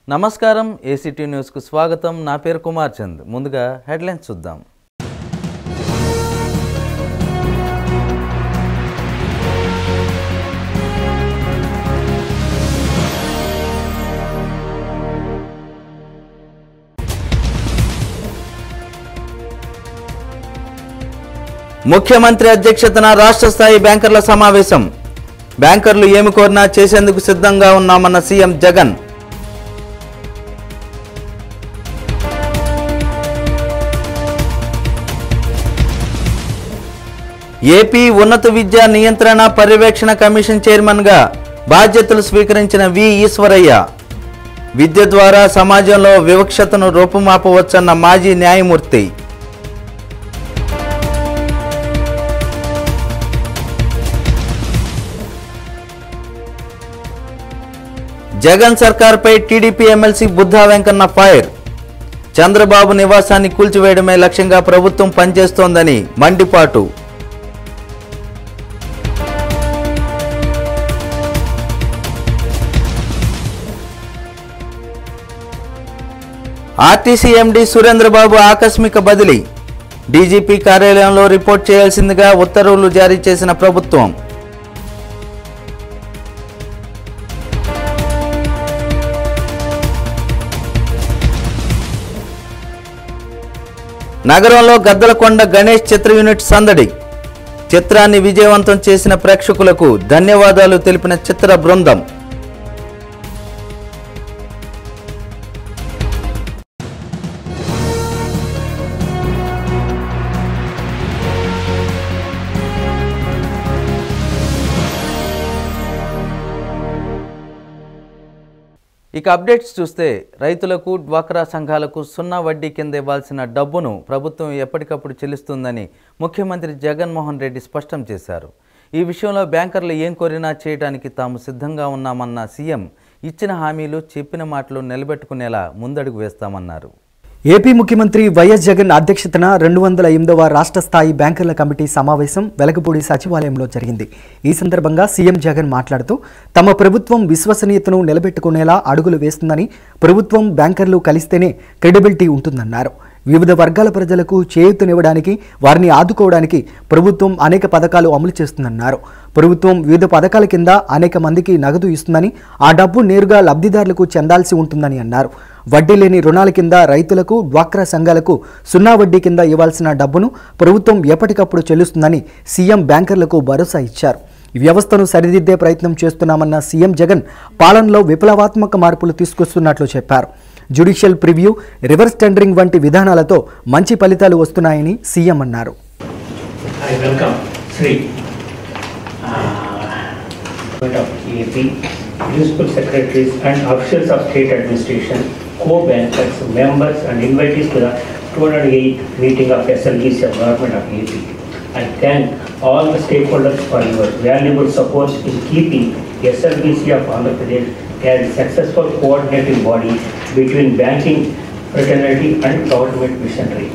నమస్కారం ఏసీటీ న్యూస్కు స్వాగతం నా పేరు కుమార్ చంద్ ముందుగా హెడ్లైన్స్ చూద్దాం ముఖ్యమంత్రి అధ్యక్షతన రాష్ట్ర స్థాయి బ్యాంకర్ల సమావేశం బ్యాంకర్లు ఏమి కోరినా చేసేందుకు సిద్ధంగా ఉన్నామన్న సీఎం జగన్ ఏపీ ఉన్నత విద్యా నియంత్రణ పర్యవేక్షణ కమిషన్ చైర్మన్గా బాధ్యతలు స్వీకరించిన వి ఈశ్వరయ్య విద్య ద్వారా సమాజంలో వివక్షతను రూపుమాపవచ్చన్న మాజీ న్యాయమూర్తి జగన్ సర్కార్పై TDP MLC Buddha Venkanna fire Chandrababu నివాసాన్ని కూల్చివేయడమే లక్ష్యంగా ప్రభుత్వం పనిచేస్తోందని మండిపాటు ఆర్టీసీ ఎండీ సురేంద్రబాబు ఆకస్మిక బదిలీ డీజీపీ కార్యాలయంలో రిపోర్ట్ చేయాల్సిందిగా ఉత్తర్వులు జారీ చేసిన ప్రభుత్వం నగరంలో గద్దలకొండ గణేష్ చిత్ర యూనిట్ సందడి చిత్రాన్ని విజయవంతం చేసిన ప్రేక్షకులకు ధన్యవాదాలు తెలిపిన చిత్ర బృందం ఇక అప్డేట్స్ చూస్తే రైతులకు డ్వాక్రా సంఘాలకు సున్నా వడ్డీ కింద ఇవ్వాల్సిన డబ్బును ప్రభుత్వం ఎప్పటికప్పుడు చెల్లిస్తుందని ముఖ్యమంత్రి జగన్మోహన్ రెడ్డి స్పష్టం చేశారు ఈ విషయంలో బ్యాంకర్లు ఏం కోరినా చేయడానికి తాము సిద్ధంగా ఉన్నామన్న సీఎం ఇచ్చిన హామీలు చెప్పిన మాటలు నిలబెట్టుకునేలా ముందడుగు వేస్తామన్నారు ఏపీ ముఖ్యమంత్రి వైఎస్ జగన్ అధ్యక్షతన రెండు వందల ఎనిమిదవ రాష్ట్ర స్థాయి బ్యాంకర్ల కమిటీ సమావేశం వెలగపూడి సచివాలయంలో జరిగింది ఈ సందర్భంగా సీఎం జగన్ మాట్లాడుతూ తమ ప్రభుత్వం విశ్వసనీయతను నిలబెట్టుకునేలా అడుగులు వేస్తుందని ప్రభుత్వం బ్యాంకర్లు కలిస్తేనే క్రెడిబిలిటీ ఉంటుందన్నారు వివిధ వర్గాల ప్రజలకు చేయూతనివ్వడానికి వారిని ఆదుకోవడానికి ప్రభుత్వం అనేక పథకాలు అమలు చేస్తుందన్నారు ప్రభుత్వం వివిధ పథకాల కింద అనేక మందికి నగదు ఇస్తుందని ఆ డబ్బు నేరుగా లబ్ధిదారులకు చెందాల్సి ఉంటుందని అన్నారు వడ్డీ లేని రుణాల కింద రైతులకు డ్వాక్రా సంఘాలకు సున్నా వడ్డీ కింద ఇవ్వాల్సిన డబ్బును ప్రభుత్వం ఎప్పటికప్పుడు చెల్లిస్తుందని సీఎం బ్యాంకర్లకు భరోసా ఇచ్చారు ఈ వ్యవస్థను సరిదిద్దే ప్రయత్నం చేస్తున్నామన్న సీఎం జగన్ పాలనలో విప్లవాత్మక మార్పులు తీసుకొస్తున్నట్లు చెప్పారు జ్యుడిషియల్ ప్రివ్యూ రివర్స్ టెండరింగ్ వంటి విధానాలతో మంచి ఫలితాలు వస్తున్నాయని సీఎం అన్నారు I welcome Sri, uh, of EAP, municipal secretaries and officials of state administration, co-bankers, members and invitees to the 208th meeting of SLGC of Government of EAP. I thank all the stakeholders for your valuable support in keeping SLGC of Andhra Pradesh as a successful coordinating body between banking fraternity and government missionary.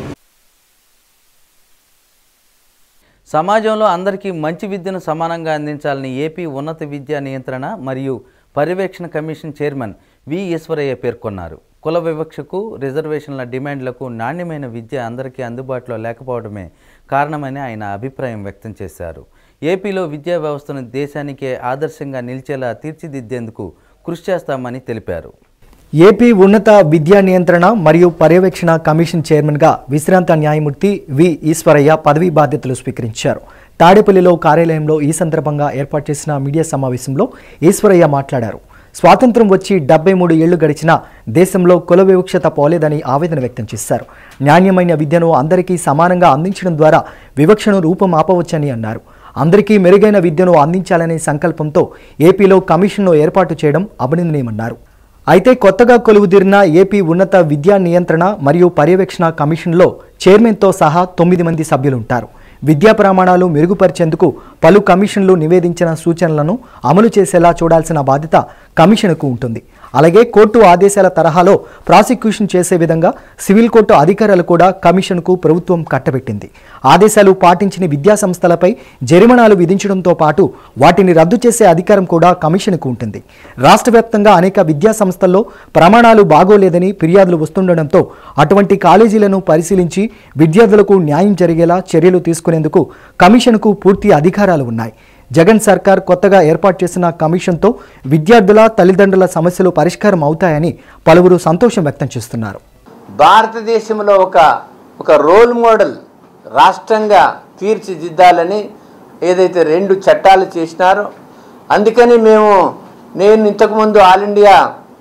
సమాజంలో అందరికీ మంచి విద్యను సమానంగా అందించాలని AP ఉన్నత విద్యా నియంత్రణ మరియు పర్యవేక్షణ కమిషన్ చైర్మన్ వి ఈశ్వరయ్య పేర్కొన్నారు కుల వివక్షకు రిజర్వేషన్ల డిమాండ్లకు నాణ్యమైన విద్య అందరికీ అందుబాటులో లేకపోవడమే కారణమని ఆయన అభిప్రాయం వ్యక్తం చేశారు ఏపీలో విద్యా వ్యవస్థను దేశానికే ఆదర్శంగా నిలిచేలా తీర్చిదిద్దేందుకు కృషి చేస్తామని తెలిపారు ఏపీ ఉన్నత విద్యా నియంత్రణ మరియు పర్యవేక్షణ కమిషన్ చైర్మన్గా విశ్రాంత న్యాయమూర్తి వి ఈశ్వరయ్య పదవీ బాధ్యతలు స్వీకరించారు తాడేపల్లిలో కార్యాలయంలో ఈ సందర్భంగా ఏర్పాటు చేసిన మీడియా సమావేశంలో ఈశ్వరయ్య మాట్లాడారు స్వాతంత్రం వచ్చి డెబ్బై మూడు ఏళ్లు గడిచినా దేశంలో కుల వివక్షత పోలేదని ఆవేదన వ్యక్తం చేశారు నాణ్యమైన విద్యను అందరికీ సమానంగా అందించడం ద్వారా వివక్షను రూపం ఆపవచ్చని అన్నారు అందరికీ మెరుగైన విద్యను అందించాలనే సంకల్పంతో ఏపీలో కమిషన్ను ఏర్పాటు చేయడం అభినందనీయమన్నారు అయితే కొత్తగా కొలువుదీరిన ఏపీ ఉన్నత విద్యా నియంత్రణ మరియు పర్యవేక్షణ కమిషన్లో చైర్మన్తో సహా తొమ్మిది మంది సభ్యులుంటారు విద్యా ప్రమాణాలు మెరుగుపరిచేందుకు పలు కమిషన్లు నివేదించిన సూచనలను అమలు చేసేలా చూడాల్సిన బాధ్యత కమిషన్కు ఉంటుంది అలాగే కోర్టు ఆదేశాల తరహాలో ప్రాసిక్యూషన్ చేసే విధంగా సివిల్ కోర్టు అధికారులు కూడా కమిషన్కు ప్రభుత్వం కట్టబెట్టింది ఆదేశాలు పాటించిన విద్యా సంస్థలపై జరిమానాలు విధించడంతో పాటు వాటిని రద్దు చేసే అధికారం కూడా కమిషన్కు ఉంటుంది రాష్ట్ర వ్యాప్తంగా అనేక విద్యా సంస్థల్లో ప్రమాణాలు బాగోలేదని ఫిర్యాదులు వస్తుండటంతో అటువంటి కాలేజీలను పరిశీలించి విద్యార్థులకు న్యాయం జరిగేలా చర్యలు తీసుకునేందుకు కమిషన్కు పూర్తి అధికారాలు ఉన్నాయి జగన్ సర్కార్ కొత్తగా ఏర్పాటు చేసిన కమిషన్తో విద్యార్థుల తల్లిదండ్రుల సమస్యలు పరిష్కారం అవుతాయని పలువురు సంతోషం వ్యక్తం చేస్తున్నారు భారతదేశంలో ఒక ఒక రోల్ మోడల్ రాష్ట్రంగా తీర్చిదిద్దాలని ఏదైతే రెండు చట్టాలు చేసినారో అందుకని మేము నేను ఇంతకుముందు all India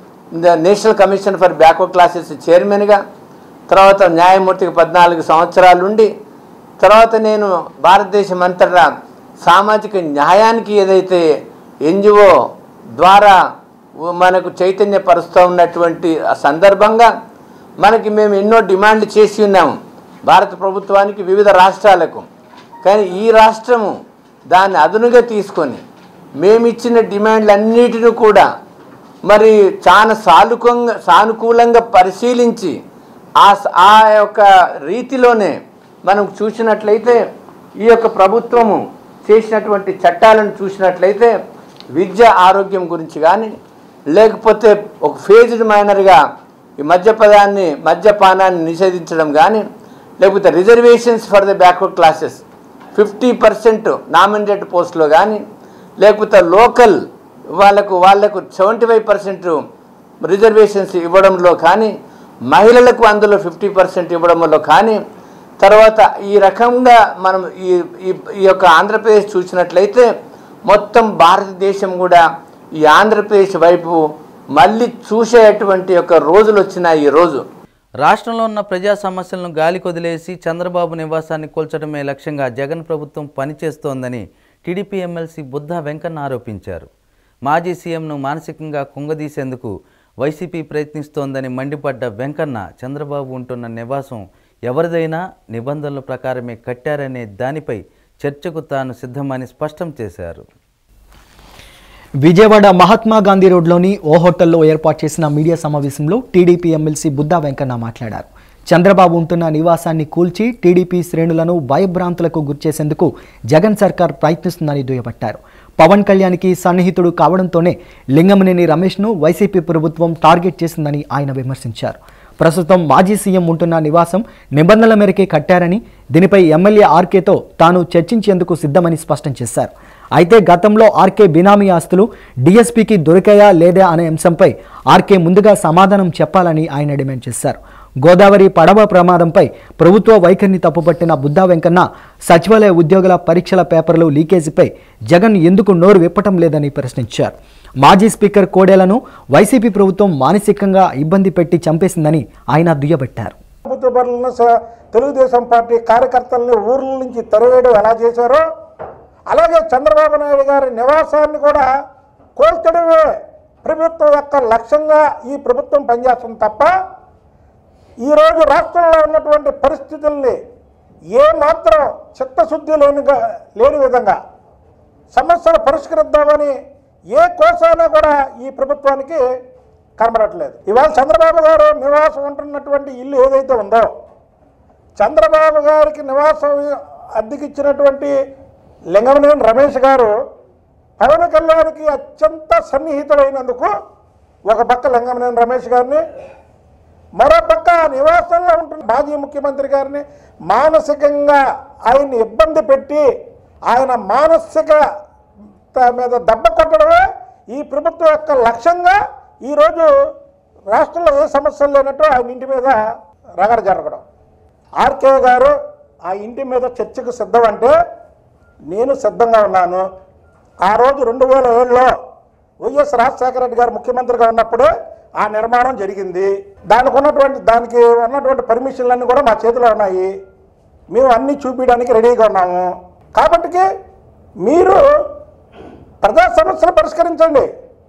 the national commission for backward classes చైర్మన్గా తర్వాత న్యాయమూర్తికి పద్నాలుగు సంవత్సరాలు ఉండి తర్వాత నేను భారతదేశం అంతటా సామాజిక న్యాయానికి ఏదైతే ఎన్జిఓ ద్వారా మనకు చైతన్యపరుస్తూ ఉన్నటువంటి ఆ సందర్భంగా మనకి మేము ఎన్నో డిమాండ్లు చేసి ఉన్నాము భారత ప్రభుత్వానికి వివిధ రాష్ట్రాలకు కానీ ఈ రాష్ట్రము దాన్ని అదునుగా తీసుకొని మేమిచ్చిన డిమాండ్లన్నిటిని కూడా మరి చాలా సానుకంగా సానుకూలంగా పరిశీలించి ఆ స- ఆ యొక్క రీతిలోనే మనం చూసినట్లయితే ఈ యొక్క ప్రభుత్వము చేసినటువంటి చట్టాలను చూసినట్లయితే విద్య ఆరోగ్యం గురించి కానీ లేకపోతే ఒక ఫేజ్డ్ మైనర్గా ఈ మద్యపదాన్ని మద్యపానాన్ని నిషేధించడం కానీ లేకపోతే reservations for the backward classes fifty percent nominated పోస్ట్లో కానీ లేకపోతే లోకల్ వాళ్ళకు వాళ్ళకు సెవెంటీ ఫైవ్ పర్సెంట్ రిజర్వేషన్స్ ఇవ్వడంలో కానీ మహిళలకు అందులో ఫిఫ్టీ పర్సెంట్ ఇవ్వడంలో కానీ తర్వాత ఈ రకంగా మనం ఈ ఈ ఈ యొక్క ఆంధ్రప్రదేశ్ చూసినట్లయితే మొత్తం భారతదేశం కూడా ఈ ఆంధ్రప్రదేశ్ వైపు మళ్ళీ చూసేటువంటి యొక్క రోజులు వచ్చినాయి ఈ రోజు రాష్ట్రంలో ఉన్న ప్రజా సమస్యలను గాలి కొదిలేసి చంద్రబాబు నివాసాన్ని కూల్చడమే లక్ష్యంగా జగన్ ప్రభుత్వం పనిచేస్తోందని టీడీపీ ఎమ్మెల్సీ బుద్ధా వెంకన్న ఆరోపించారు మాజీ సీఎంను మానసికంగా కుంగదీసేందుకు వైసీపీ ప్రయత్నిస్తోందని మండిపడ్డ వెంకన్న చంద్రబాబు ఉంటున్న నివాసం ఎవరిదైనా నిబంధనల ప్రకారమే కట్టారనే దానిపై చర్చకు తాను సిద్ధమని స్పష్టం చేశారు విజయవాడ మహాత్మా గాంధీ రోడ్లోని ఓ హోటల్లో ఏర్పాటు చేసిన మీడియా సమావేశంలో టీడీపీ ఎమ్మెల్సీ బుద్దా వెంకన్న మాట్లాడారు చంద్రబాబు ఉంటున్న నివాసాన్ని కూల్చి టీడీపీ శ్రేణులను భయభ్రాంతులకు గురిచేసేందుకు జగన్ సర్కార్ ప్రయత్నిస్తుందని దుయ్యబట్టారు పవన్ కళ్యాణ్కి సన్నిహితుడు కావడంతోనే లింగమనేని రమేష్ను వైసీపీ ప్రభుత్వం టార్గెట్ చేసిందని ఆయన విమర్శించారు ప్రస్తుతం మాజీ సీఎం ఉంటున్న నివాసం నిబంధనల మేరకే కట్టారని దీనిపై ఎమ్మెల్యే ఆర్కేతో తాను చర్చించేందుకు సిద్ధమని స్పష్టం చేశారు అయితే గతంలో ఆర్కే బినామీ ఆస్తులు డీఎస్పీకి దొరికాయా లేదా అనే అంశంపై ఆర్కే ముందుగా సమాధానం చెప్పాలని ఆయన డిమాండ్ చేశారు గోదావరి పడవ ప్రమాదంపై ప్రభుత్వ వైఖరిని తప్పుపట్టిన బుద్దా వెంకన్న సచివాలయ ఉద్యోగుల పరీక్షల పేపర్లు లీకేజీపై జగన్ ఎందుకు నోరు విప్పటం లేదని ప్రశ్నించారు మాజీ స్పీకర్ కోడేలను వైసీపీ ప్రభుత్వం మానసికంగా ఇబ్బంది పెట్టి చంపేసిందని ఆయన దుయ్యబట్టారు ప్రభుత్వ బరులను స- తెలుగుదేశం పార్టీ కార్యకర్తల్ని ఊర్ల నుంచి తరివేయడం ఎలా చేశారో అలాగే చంద్రబాబు నాయుడు గారి నివాసాన్ని కూడా కోల్చడమే ప్రభుత్వం యొక్క లక్ష్యంగా ఈ ప్రభుత్వం పనిచేస్తుంది తప్ప ఈరోజు రాష్ట్రంలో ఉన్నటువంటి పరిస్థితుల్ని ఏ మాత్రం చిత్తశుద్ధి లేనిగా లేని విధంగా సమస్యలు పరిష్కరిద్దామని ఏ కోసానా కూడా ఈ ప్రభుత్వానికి కనబడట్లేదు ఇవాళ చంద్రబాబు గారు నివాసం ఉంటున్నటువంటి ఇల్లు ఏదైతే ఉందో చంద్రబాబు గారికి నివాసం అద్దెకిచ్చినటువంటి లింగమనేని రమేష్ గారు పవన్ కళ్యాణ్కి అత్యంత సన్నిహితుడైనందుకు ఒక పక్క లింగమనేని రమేష్ గారిని మరో పక్క ఆ నివాసంలో ఉంటున్న మాజీ ముఖ్యమంత్రి గారిని మానసికంగా ఆయన్ని ఇబ్బంది పెట్టి ఆయన మానసిక త- మీద దెబ్బ కొట్టడమే ఈ ప్రభుత్వం యొక్క లక్ష్యంగా ఈరోజు రాష్ట్రంలో ఏ సమస్యలు లేనట్టు ఆయన ఇంటి మీద రగడ జరగడం ఆర్కే గారు ఆ ఇంటి మీద చర్చకు సిద్ధం అంటే నేను సిద్ధంగా ఉన్నాను ఆ రోజు రెండు వేల ఏడులో వైఎస్ రాజశేఖర రెడ్డి గారు ముఖ్యమంత్రిగా ఉన్నప్పుడే ఆ నిర్మాణం జరిగింది దానికి ఉన్నటువంటి దానికి ఉన్నటువంటి పర్మిషన్లన్నీ కూడా మా చేతిలో ఉన్నాయి మేము అన్నీ చూపించడానికి రెడీగా ఉన్నాము కాబట్టి మీరు ప్రజా సమస్యలు పరిష్కరించండి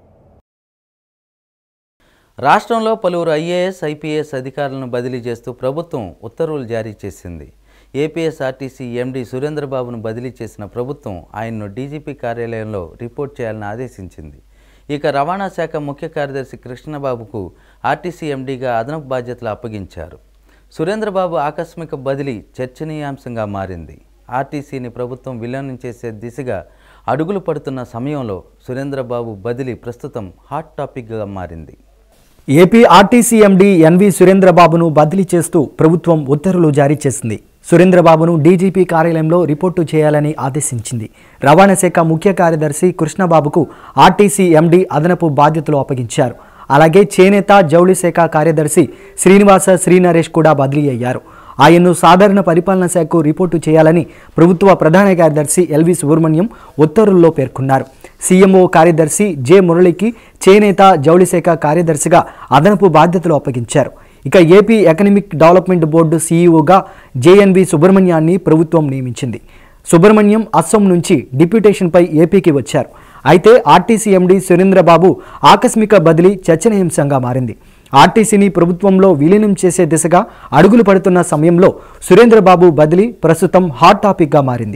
రాష్ట్రంలో పలువురు ఐఏఎస్ ఐపీఎస్ అధికారులను బదిలీ చేస్తూ ప్రభుత్వం ఉత్తర్వులు జారీ చేసింది ఏపీఎస్ఆర్టీసీ ఎండీ సురేంద్రబాబును బదిలీ చేసిన ప్రభుత్వం ఆయన్ను డీజీపీ కార్యాలయంలో రిపోర్ట్ చేయాలని ఆదేశించింది ఇక రవాణా శాఖ ముఖ్య కార్యదర్శి కృష్ణబాబుకు ఆర్టీసీ ఎండీగా అదనపు బాధ్యతలు అప్పగించారు సురేంద్రబాబు ఆకస్మిక బదిలీ చర్చనీయాంశంగా మారింది ఆర్టీసీని ప్రభుత్వం విలీనం చేసే దిశగా అడుగులు పడుతున్న సమయంలో సురేంద్రబాబు బదిలీ ప్రస్తుతం హాట్ టాపిక్గా మారింది ఏపీ ఆర్టీసీ ఎండీ ఎన్వి సురేంద్రబాబును బదిలీ చేస్తూ ప్రభుత్వం ఉత్తర్వులు జారీ చేసింది సురేంద్రబాబును డీజీపీ కార్యాలయంలో రిపోర్టు చేయాలని ఆదేశించింది రవాణా శాఖ ముఖ్య కార్యదర్శి కృష్ణబాబుకు ఆర్టీసీ ఎండీ అదనపు బాధ్యతలు అప్పగించారు అలాగే చేనేత జౌళి శాఖ కార్యదర్శి శ్రీనివాస శ్రీనరేష్ కూడా బదిలీ అయ్యారు ఆయన్ను సాధారణ పరిపాలన శాఖకు రిపోర్టు చేయాలని ప్రభుత్వ ప్రధాన కార్యదర్శి ఎల్వి సుబ్రహ్మణ్యం ఉత్తర్వుల్లో పేర్కొన్నారు సీఎంఓ కార్యదర్శి జె మురళికి చేనేత జౌళి శాఖ కార్యదర్శిగా అదనపు బాధ్యతలు అప్పగించారు ఇక ఏపీ ఎకనమిక్ డెవలప్మెంట్ బోర్డు సీఈఓగా జేఎన్వి సుబ్రహ్మణ్యాన్ని ప్రభుత్వం నియమించింది సుబ్రహ్మణ్యం అస్సాం నుంచి డిప్యూటేషన్పై ఏపీకి వచ్చారు అయితే ఆర్టీసీ ఎండీ సురేంద్రబాబు ఆకస్మిక బదిలీ చర్చనీయాంశంగా మారింది ఆర్టీసీని ప్రభుత్వంలో విలీనం చేసే దిశగా అడుగులు పడుతున్న సమయంలో సురేంద్రబాబు బదిలీ ప్రస్తుతం హాట్ టాపిక్గా మారింది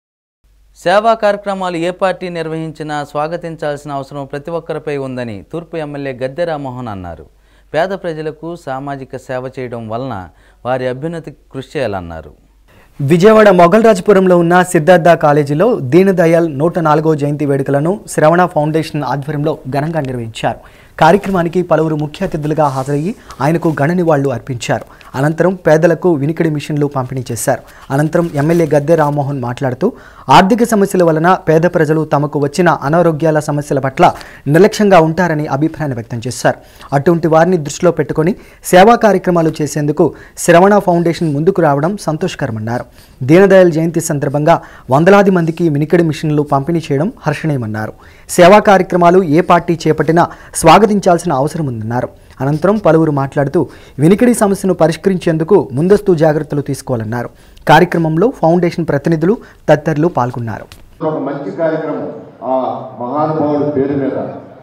సేవా కార్యక్రమాలు ఏ పార్టీ నిర్వహించినా స్వాగతించాల్సిన అవసరం ప్రతి ఒక్కరిపై ఉందని తూర్పు ఎమ్మెల్యే గద్దె రామ్మోహన్ అన్నారు పేద ప్రజలకు సామాజిక సేవ చేయడం వలన వారి అభ్యున్నతికి కృషి చేయాలన్నారు విజయవాడ మొగల్రాజపురంలో ఉన్న సిద్ధార్థ కాలేజీలో దీనదయాల్ నూట నాలుగో జయంతి వేడుకలను శ్రవణ ఫౌండేషన్ ఆధ్వర్యంలో ఘనంగా నిర్వహించారు కార్యక్రమానికి పలువురు ముఖ్య అతిథులుగా హాజరయ్యి ఆయనకు గణ నివాళులు అర్పించారు అనంతరం పేదలకు వినికిడి మిషన్లు పంపిణీ చేశారు అనంతరం ఎమ్మెల్యే గద్దె రామ్మోహన్ మాట్లాడుతూ ఆర్థిక సమస్యల వలన పేద ప్రజలు తమకు వచ్చిన అనారోగ్యాల సమస్యల పట్ల నిర్లక్ష్యంగా ఉంటారని అభిప్రాయం వ్యక్తం చేశారు అటువంటి వారిని దృష్టిలో పెట్టుకొని సేవా కార్యక్రమాలు చేసేందుకు శ్రవణ ఫౌండేషన్ ముందుకు రావడం సంతోషకరమన్నారు దీనదయాళ్ జయంతి సందర్భంగా వందలాది మందికి వినికిడి మిషన్లు పంపిణీ చేయడం హర్షణీయమన్నారు సేవా కార్యక్రమాలు ఏ పార్టీ చేపట్టినా స్వాగతించాల్సిన అవసరం ఉందన్నారు అనంతరం పలువురు మాట్లాడుతూ వినికిడి సమస్యను పరిష్కరించేందుకు ముందస్తు జాగ్రత్తలు తీసుకోవాలన్నారు కార్యక్రమంలో ఫౌండేషన్ ప్రతినిధులు తదితరులు పాల్గొన్నారు ఒక మంచి కార్యక్రమం ఆ మహానుభావుడి పేరు మీద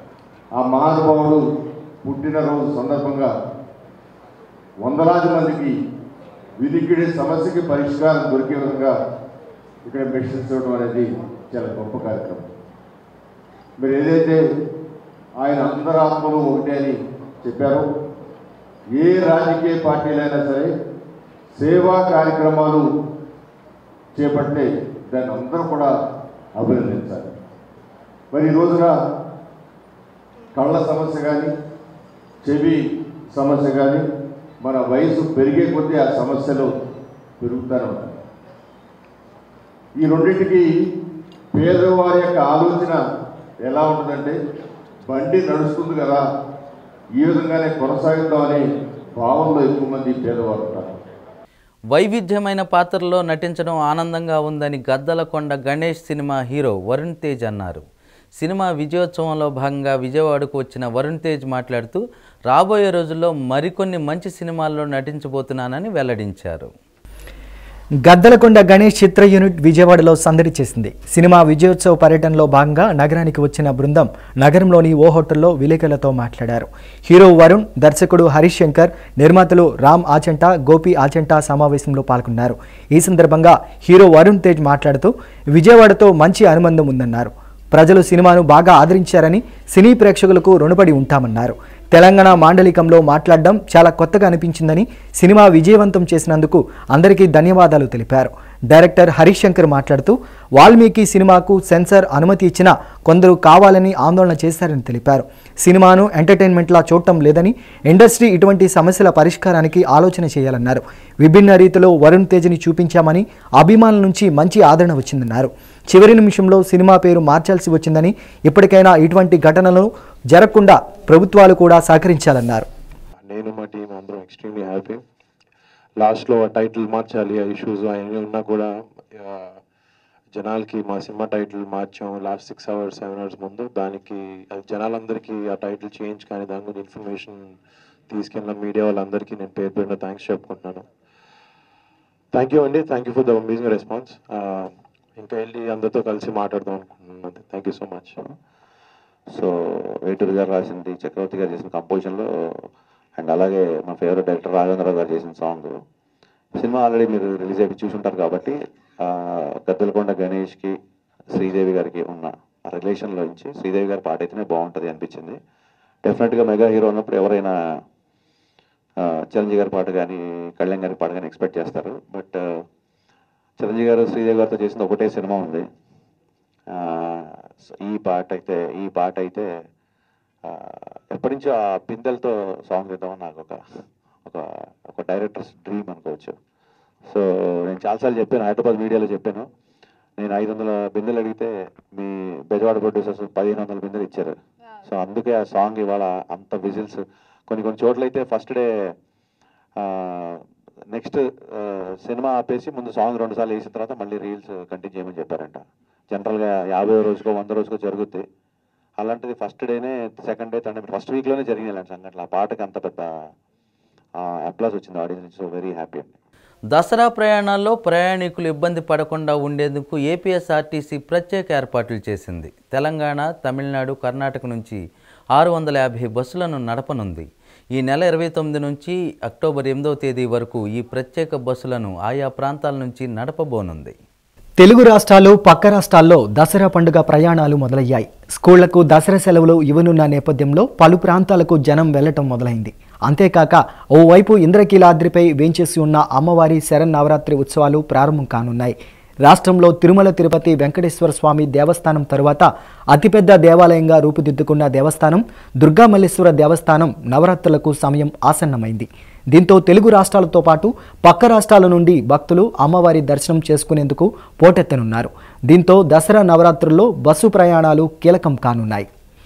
ఆ మహానుభావుడు పుట్టినరోజు సందర్భంగా వందలాది మందికి వినికిడి సమస్యకి పరిష్కారం దొరికే విధంగా ఇక్కడ మెషిన్స్ ఇవ్వడం అనేది చాలా గొప్ప కార్యక్రమం మీరు ఏదైతే ఆయన అందరి ఆత్మలు ఒకటే అని చెప్పారో ఏ రాజకీయ పార్టీలైనా సరే సేవా కార్యక్రమాలు చేపట్టే దాన్ని అందరూ కూడా అభినందించాలి మరి ఈ రోజున కళ్ళ సమస్య కానీ చెవి సమస్య కానీ మన వయసు పెరిగే కొద్దీ ఆ సమస్యలు పెరుగుతూనే ఉంటాయి ఈ రెండింటికి పేదవారి యొక్క ఆలోచన ఎలా ఉంటుందంటే బండి నడుస్తుంది కదా ఈ విధంగానే కొనసాగిద్దామనే భావంలో ఎక్కువ మంది పేదవారు ఉంటారు వైవిధ్యమైన పాత్రలో నటించడం ఆనందంగా ఉందని గద్దలకొండ గణేష్ సినిమా హీరో వరుణ్ తేజ్ అన్నారు సినిమా విజయోత్సవంలో భాగంగా విజయవాడకు వచ్చిన వరుణ్ తేజ్ మాట్లాడుతూ రాబోయే రోజుల్లో మరికొన్ని మంచి సినిమాల్లో నటించబోతున్నానని వెల్లడించారు గద్దలకొండ గణేష్ చిత్ర యూనిట్ విజయవాడలో సందడి చేసింది సినిమా విజయోత్సవ పర్యటనలో భాగంగా నగరానికి వచ్చిన బృందం నగరంలోని ఓ హోటల్లో విలేకరులతో మాట్లాడారు హీరో వరుణ్ దర్శకుడు హరీష్ శంకర్ నిర్మాతలు రామ్ ఆచంట గోపి ఆచంట సమావేశంలో పాల్గొన్నారు ఈ సందర్భంగా హీరో వరుణ్ తేజ్ మాట్లాడుతూ విజయవాడతో మంచి అనుబంధం ఉందన్నారు ప్రజలు సినిమాను బాగా ఆదరించారని సినీ ప్రేక్షకులకు రుణపడి ఉంటామన్నారు తెలంగాణ మాండలికంలో మాట్లాడడం చాలా కొత్తగా అనిపించిందని సినిమా విజయవంతం చేసినందుకు అందరికీ ధన్యవాదాలు తెలిపారు డైరెక్టర్ హరీష్ శంకర్ మాట్లాడుతూ వాల్మీకి సినిమాకు సెన్సార్ అనుమతి ఇచ్చినా కొందరు కావాలని ఆందోళన చేశారని తెలిపారు సినిమాను ఎంటర్టైన్మెంట్లా చూడటం లేదని ఇండస్ట్రీ ఇటువంటి సమస్యల పరిష్కారానికి ఆలోచన చేయాలన్నారు విభిన్న రీతిలో వరుణ్ తేజ్ని చూపించామని అభిమానుల నుంచి మంచి ఆదరణ వచ్చిందన్నారు చివరి నిమిషంలో సినిమా పేరు మార్చాల్సి వచ్చిందని ఇప్పటికైనా ఇటువంటి ఘటనలు జరగకుండా ప్రభుత్వాలు కూడా సహకరించాలన్నారు నేను మా టీం అందరం ఎక్స్ట్రీమ్లీ హ్యాపీ లాస్ట్లో ఆ టైటిల్ మార్చాలి ఆ ఇష్యూస్ అవన్నీ ఉన్నా కూడా ఆ, జనాలకి మా సినిమా టైటిల్ మార్చాం last six hours seven hours ముందు దానికి అది జనాలందరికీ ఆ టైటిల్ చేంజ్ కానీ దాని గురించి ఇన్ఫర్మేషన్ తీసుకెళ్ళిన మీడియా వాళ్ళందరికీ నేను పేరు పేరున థ్యాంక్స్ చెప్పుకుంటున్నాను థ్యాంక్ యూ అండి thank you for the amazing response ఇంకా వెళ్ళి అందరితో కలిసి మాట్లాడదాం అనుకుంటున్నాను thank you so much so Veturu garu రాసింది చక్రవర్తి గారు చేసిన కంపోజిషన్లో అండ్ అలాగే మా ఫేవరెట్ డైరెక్టర్ రాజేంద్ర గారు చేసిన సాంగ్ సినిమా ఆల్రెడీ మీరు రిలీజ్ అయిపోయి చూసుంటారు కాబట్టి ఆ, గద్దలకొండ గణేష్కి శ్రీదేవి గారికి ఉన్న ఆ రిలేషన్లో నుంచి శ్రీదేవి గారి పాట అయితేనే బాగుంటుంది అనిపించింది డెఫినెట్గా మెగా హీరో ఉన్నప్పుడు ఎవరైనా ఆ, చిరంజీవి గారి పాట కానీ కళ్యాణ్ గారి పాట కానీ ఎక్స్పెక్ట్ చేస్తారు బట్ చిరంజీవి గారు శ్రీదేవి గారితో చేసిన ఒకటే సినిమా ఉంది ఆ, సో ఈ పాట అయితే ఈ పాట అయితే ఆ, ఎప్పటి నుంచో ఆ బిందెలతో సాంగ్ చేద్దామని నాకు ఒక ఒక ఒక డైరెక్టర్స్ డ్రీమ్ అనుకోవచ్చు సో నేను చాలాసార్లు చెప్పాను హైదరాబాద్ మీడియాలో చెప్పాను నేను ఐదు వందల బిందెలు అడిగితే మీ బెజవాడ ప్రొడ్యూసర్స్ పదిహేను వందల బిందెలు ఇచ్చారు సో అందుకే ఆ సాంగ్ ఇవాళ అంత విజిల్స్ కొన్ని కొన్ని చోట్ల అయితే ఫస్ట్ డే నెక్స్ట్ సినిమా ఆపేసి ముందు సాంగ్ రెండు సార్లు వేసిన తర్వాత మళ్ళీ రీల్స్ కంటిన్యూ చేయమని చెప్పారంట జనరల్గా యాభై రోజుకో వంద రోజుకో జరుగుద్ది అలాంటిది ఫస్ట్ డేనే second day third day first వీక్లోనే జరిగింది ఇలాంటి సంఘటనలు ఆ పాటకి అంత పెద్ద అప్లాస్ వచ్చింది ఆడియన్స్ నుంచి సో వెరీ హ్యాపీ అండి దసరా ప్రయాణాల్లో ప్రయాణికులు ఇబ్బంది పడకుండా ఉండేందుకు ఏపీఎస్ఆర్టీసీ ప్రత్యేక ఏర్పాట్లు చేసింది తెలంగాణ తమిళనాడు కర్ణాటక నుంచి ఆరు వందల యాభై బస్సులను నడపనుంది ఈ నెల ఇరవై తొమ్మిది నుంచి అక్టోబర్ ఎనిమిదవ తేదీ వరకు ఈ ప్రత్యేక బస్సులను ఆయా ప్రాంతాల నుంచి నడపబోనుంది తెలుగు రాష్ట్రాలు పక్క రాష్ట్రాల్లో దసరా పండుగ ప్రయాణాలు మొదలయ్యాయి స్కూళ్లకు దసరా సెలవులు ఇవ్వనున్న నేపథ్యంలో పలు ప్రాంతాలకు జనం వెళ్లటం మొదలైంది అంతేకాక ఓవైపు ఇంద్రకీలాద్రిపై వేంచేసి ఉన్న అమ్మవారి శరన్నవరాత్రి ఉత్సవాలు ప్రారంభం కానున్నాయి రాష్ట్రంలో తిరుమల తిరుపతి వెంకటేశ్వర స్వామి దేవస్థానం తరువాత అతిపెద్ద దేవాలయంగా రూపుదిద్దుకున్న దేవస్థానం దుర్గామల్లేశ్వర దేవస్థానం నవరాత్రులకు సమయం ఆసన్నమైంది దీంతో తెలుగు రాష్ట్రాలతో పాటు పక్క రాష్ట్రాల నుండి భక్తులు అమ్మవారి దర్శనం చేసుకునేందుకు పోటెత్తనున్నారు దీంతో దసరా నవరాత్రుల్లో బస్సు ప్రయాణాలు కీలకం కానున్నాయి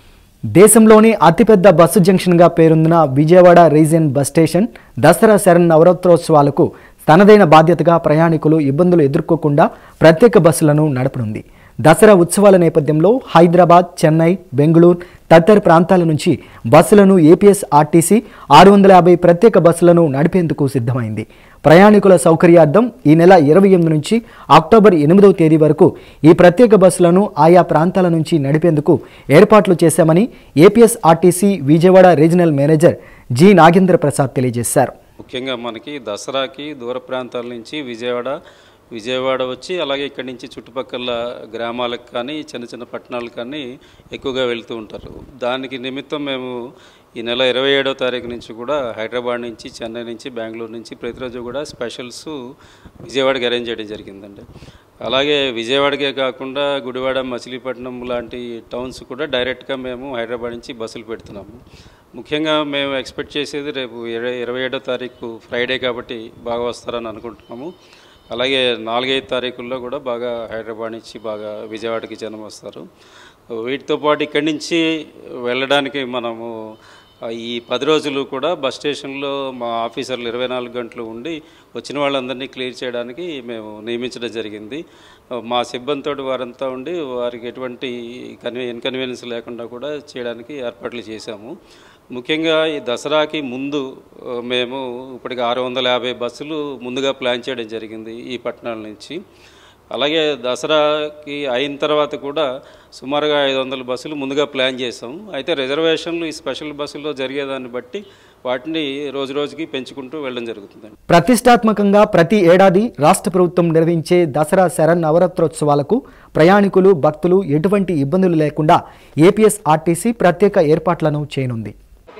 దేశంలోనే అతిపెద్ద బస్సు జంక్షన్గా పేరొందిన Vijayawada region bus station Dasara శరణ్ నవరాత్రోత్సవాలకు తనదైన బాధ్యతగా ప్రయాణికులు ఇబ్బందులు ఎదుర్కోకుండా ప్రత్యేక బస్సులను నడపనుంది దసరా ఉత్సవాల నేపథ్యంలో హైదరాబాద్ చెన్నై బెంగళూరు తదితర ప్రాంతాల నుంచి బస్సులను ఏపీఎస్ ఆర్టీసీ ఆరు వందల యాభై ప్రత్యేక బస్సులను నడిపేందుకు సిద్ధమైంది ప్రయాణికుల సౌకర్యార్థం ఈ నెల ఇరవై ఎనిమిది నుంచి అక్టోబర్ ఎనిమిదవ తేదీ వరకు ఈ ప్రత్యేక బస్సులను ఆయా ప్రాంతాల నుంచి నడిపేందుకు ఏర్పాట్లు చేశామని APS RTC Vijayawada regional manager G Nagendra Prasad తెలియజేశారు ముఖ్యంగా మనకి దసరాకి దూర ప్రాంతాల నుంచి విజయవాడ విజయవాడ వచ్చి అలాగే ఇక్కడి నుంచి చుట్టుపక్కల గ్రామాలకు కానీ చిన్న చిన్న పట్టణాలకు కానీ ఎక్కువగా వెళ్తూ ఉంటారు దానికి నిమిత్తం మేము ఈ నెల ఇరవై ఏడో తారీఖు నుంచి కూడా హైదరాబాద్ నుంచి చెన్నై నుంచి బెంగళూరు నుంచి ప్రతిరోజు కూడా స్పెషల్స్ విజయవాడకి అరేంజ్ చేయడం జరిగిందండి అలాగే విజయవాడకే కాకుండా గుడివాడ మచిలీపట్నం లాంటి టౌన్స్ కూడా డైరెక్ట్గా మేము హైదరాబాద్ నుంచి బస్సులు పెడుతున్నాము ముఖ్యంగా మేము ఎక్స్పెక్ట్ చేసేది రేపు ఇరవై ఇరవై ఏడో తారీఖు ఫ్రైడే కాబట్టి బాగా వస్తారని అనుకుంటున్నాము అలాగే నాలుగైదు తారీఖుల్లో కూడా బాగా హైదరాబాద్ నుంచి బాగా విజయవాడకి జనం వస్తారు వీటితో పాటు ఇక్కడి నుంచి వెళ్ళడానికి మనము ఆ, ఈ పది రోజులు కూడా బస్ స్టేషన్లో మా ఆఫీసర్లు ఇరవై నాలుగు గంటలు ఉండి వచ్చిన వాళ్ళందరినీ క్లియర్ చేయడానికి మేము నియమించడం జరిగింది ఆ, మా సిబ్బందితో వారంతా ఉండి వారికి ఎటువంటి కన్వీ ఇన్కన్వీనియన్స్ లేకుండా కూడా చేయడానికి ఏర్పాట్లు చేశాము ముఖ్యంగా ఈ దసరాకి ముందు ఆ, మేము ఇప్పటికి ఆరు వందల యాభై బస్సులు ముందుగా ప్లాన్ చేయడం జరిగింది ఈ పట్టణాల నుంచి అలాగే దసరాకి అయిన తర్వాత కూడా సుమారుగా ఐదు వందల బస్సులు ముందుగా ప్లాన్ చేసాం అయితే రిజర్వేషన్లు ఈ స్పెషల్ బస్సుల్లో జరిగేదాన్ని బట్టి వాటిని రోజు రోజుకి పెంచుకుంటూ వెళ్ళడం జరుగుతుంది ప్రతిష్టాత్మకంగా ప్రతి ఏడాది రాష్ట్ర ప్రభుత్వం నిర్వహించే దసరా శరణ్ నవరాత్రోత్సవాలకు ప్రయాణికులు భక్తులు ఎటువంటి ఇబ్బందులు లేకుండా ఏపీఎస్ ఆర్టీసీ ప్రత్యేక ఏర్పాట్లను చేయనుంది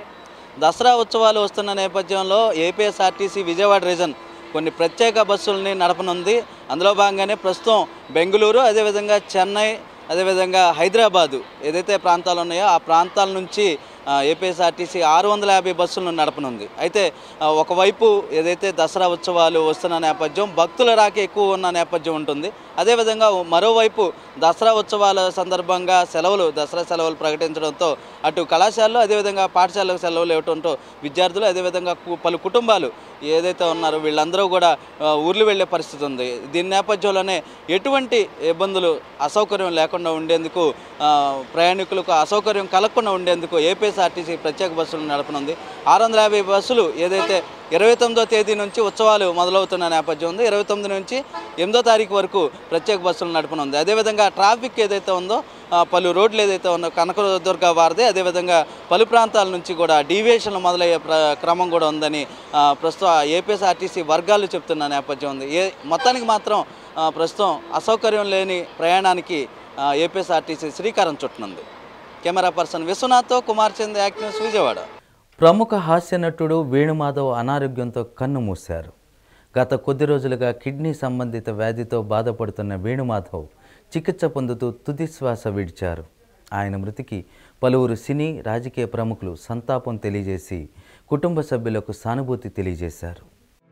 దసరా ఉత్సవాలు వస్తున్న నేపథ్యంలో ఏపీఎస్ఆర్టీసీ విజయవాడ రీజన్ కొన్ని ప్రత్యేక బస్సుల్ని నడపనుంది అందులో భాగంగానే ప్రస్తుతం బెంగళూరు అదేవిధంగా చెన్నై అదేవిధంగా హైదరాబాదు ఏదైతే ప్రాంతాలు ఉన్నాయో ఆ ప్రాంతాల నుంచి ఆ, ఏపీఎస్ఆర్టీసీ ఆరు వందల యాభై బస్సులను నడపనుంది అయితే ఆ, ఒకవైపు ఏదైతే దసరా ఉత్సవాలు వస్తున్న నేపథ్యం భక్తుల రాక ఎక్కువ ఉన్న నేపథ్యం ఉంటుంది అదేవిధంగా మరోవైపు దసరా ఉత్సవాల సందర్భంగా సెలవులు దసరా సెలవులు ప్రకటించడంతో అటు కళాశాలలు అదేవిధంగా పాఠశాలకు సెలవులు ఇవ్వడంతో విద్యార్థులు అదేవిధంగా కు- పలు కుటుంబాలు ఏదైతే ఉన్నారో వీళ్ళందరూ కూడా ఆ, ఊర్లు వెళ్ళే పరిస్థితి ఉంది దీని నేపథ్యంలోనే ఎటువంటి ఇబ్బందులు అసౌకర్యం లేకుండా ఉండేందుకు ఆ, ప్రయాణికులకు అసౌకర్యం కలగకుండా ఉండేందుకు ఏపీఎస్ఆర్టీసీ ప్రత్యేక బస్సులు నడపనుంది ఆరు వందల యాభై బస్సులు ఏదైతే ఇరవై తొమ్మిదో తేదీ నుంచి ఉత్సవాలు మొదలవుతున్న నేపథ్యం ఉంది ఇరవై తొమ్మిది నుంచి ఎనిమిదో తారీఖు వరకు ప్రత్యేక బస్సులు నడపనుంది అదేవిధంగా ట్రాఫిక్ ఏదైతే ఉందో ఆ, పలు రోడ్లు ఏదైతే ఉందో కనకదుర్గ వారిది అదేవిధంగా పలు ప్రాంతాల నుంచి కూడా డీవియేషన్లు మొదలయ్యే ప్ర క్రమం కూడా ఉందని ఆ, ప్రస్తుతం ఏపీఎస్ఆర్టీసీ వర్గాలు చెప్తున్న నేపథ్యం ఉంది ఏ మొత్తానికి మాత్రం ఆ, ప్రస్తుతం అసౌకర్యం లేని ప్రయాణానికి ఆ, ఏపీఎస్ఆర్టీసీ శ్రీకారం చుట్టనుంది కెమెరా పర్సన్ విశ్వనాథ్తో కుమార్ చంద్ యాక్ట్ న్యూస్ విజయవాడ ప్రముఖ హాస్య నటుడు వేణుమాధవ్ అనారోగ్యంతో కన్ను మూశారు గత కొద్ది రోజులుగా కిడ్నీ సంబంధిత వ్యాధితో బాధపడుతున్న వేణుమాధవ్ చికిత్స పొందుతూ తుది శ్వాస విడిచారు ఆయన మృతికి పలువురు సినీ రాజకీయ ప్రముఖులు సంతాపం తెలియజేసి కుటుంబ సభ్యులకు సానుభూతి తెలియజేశారు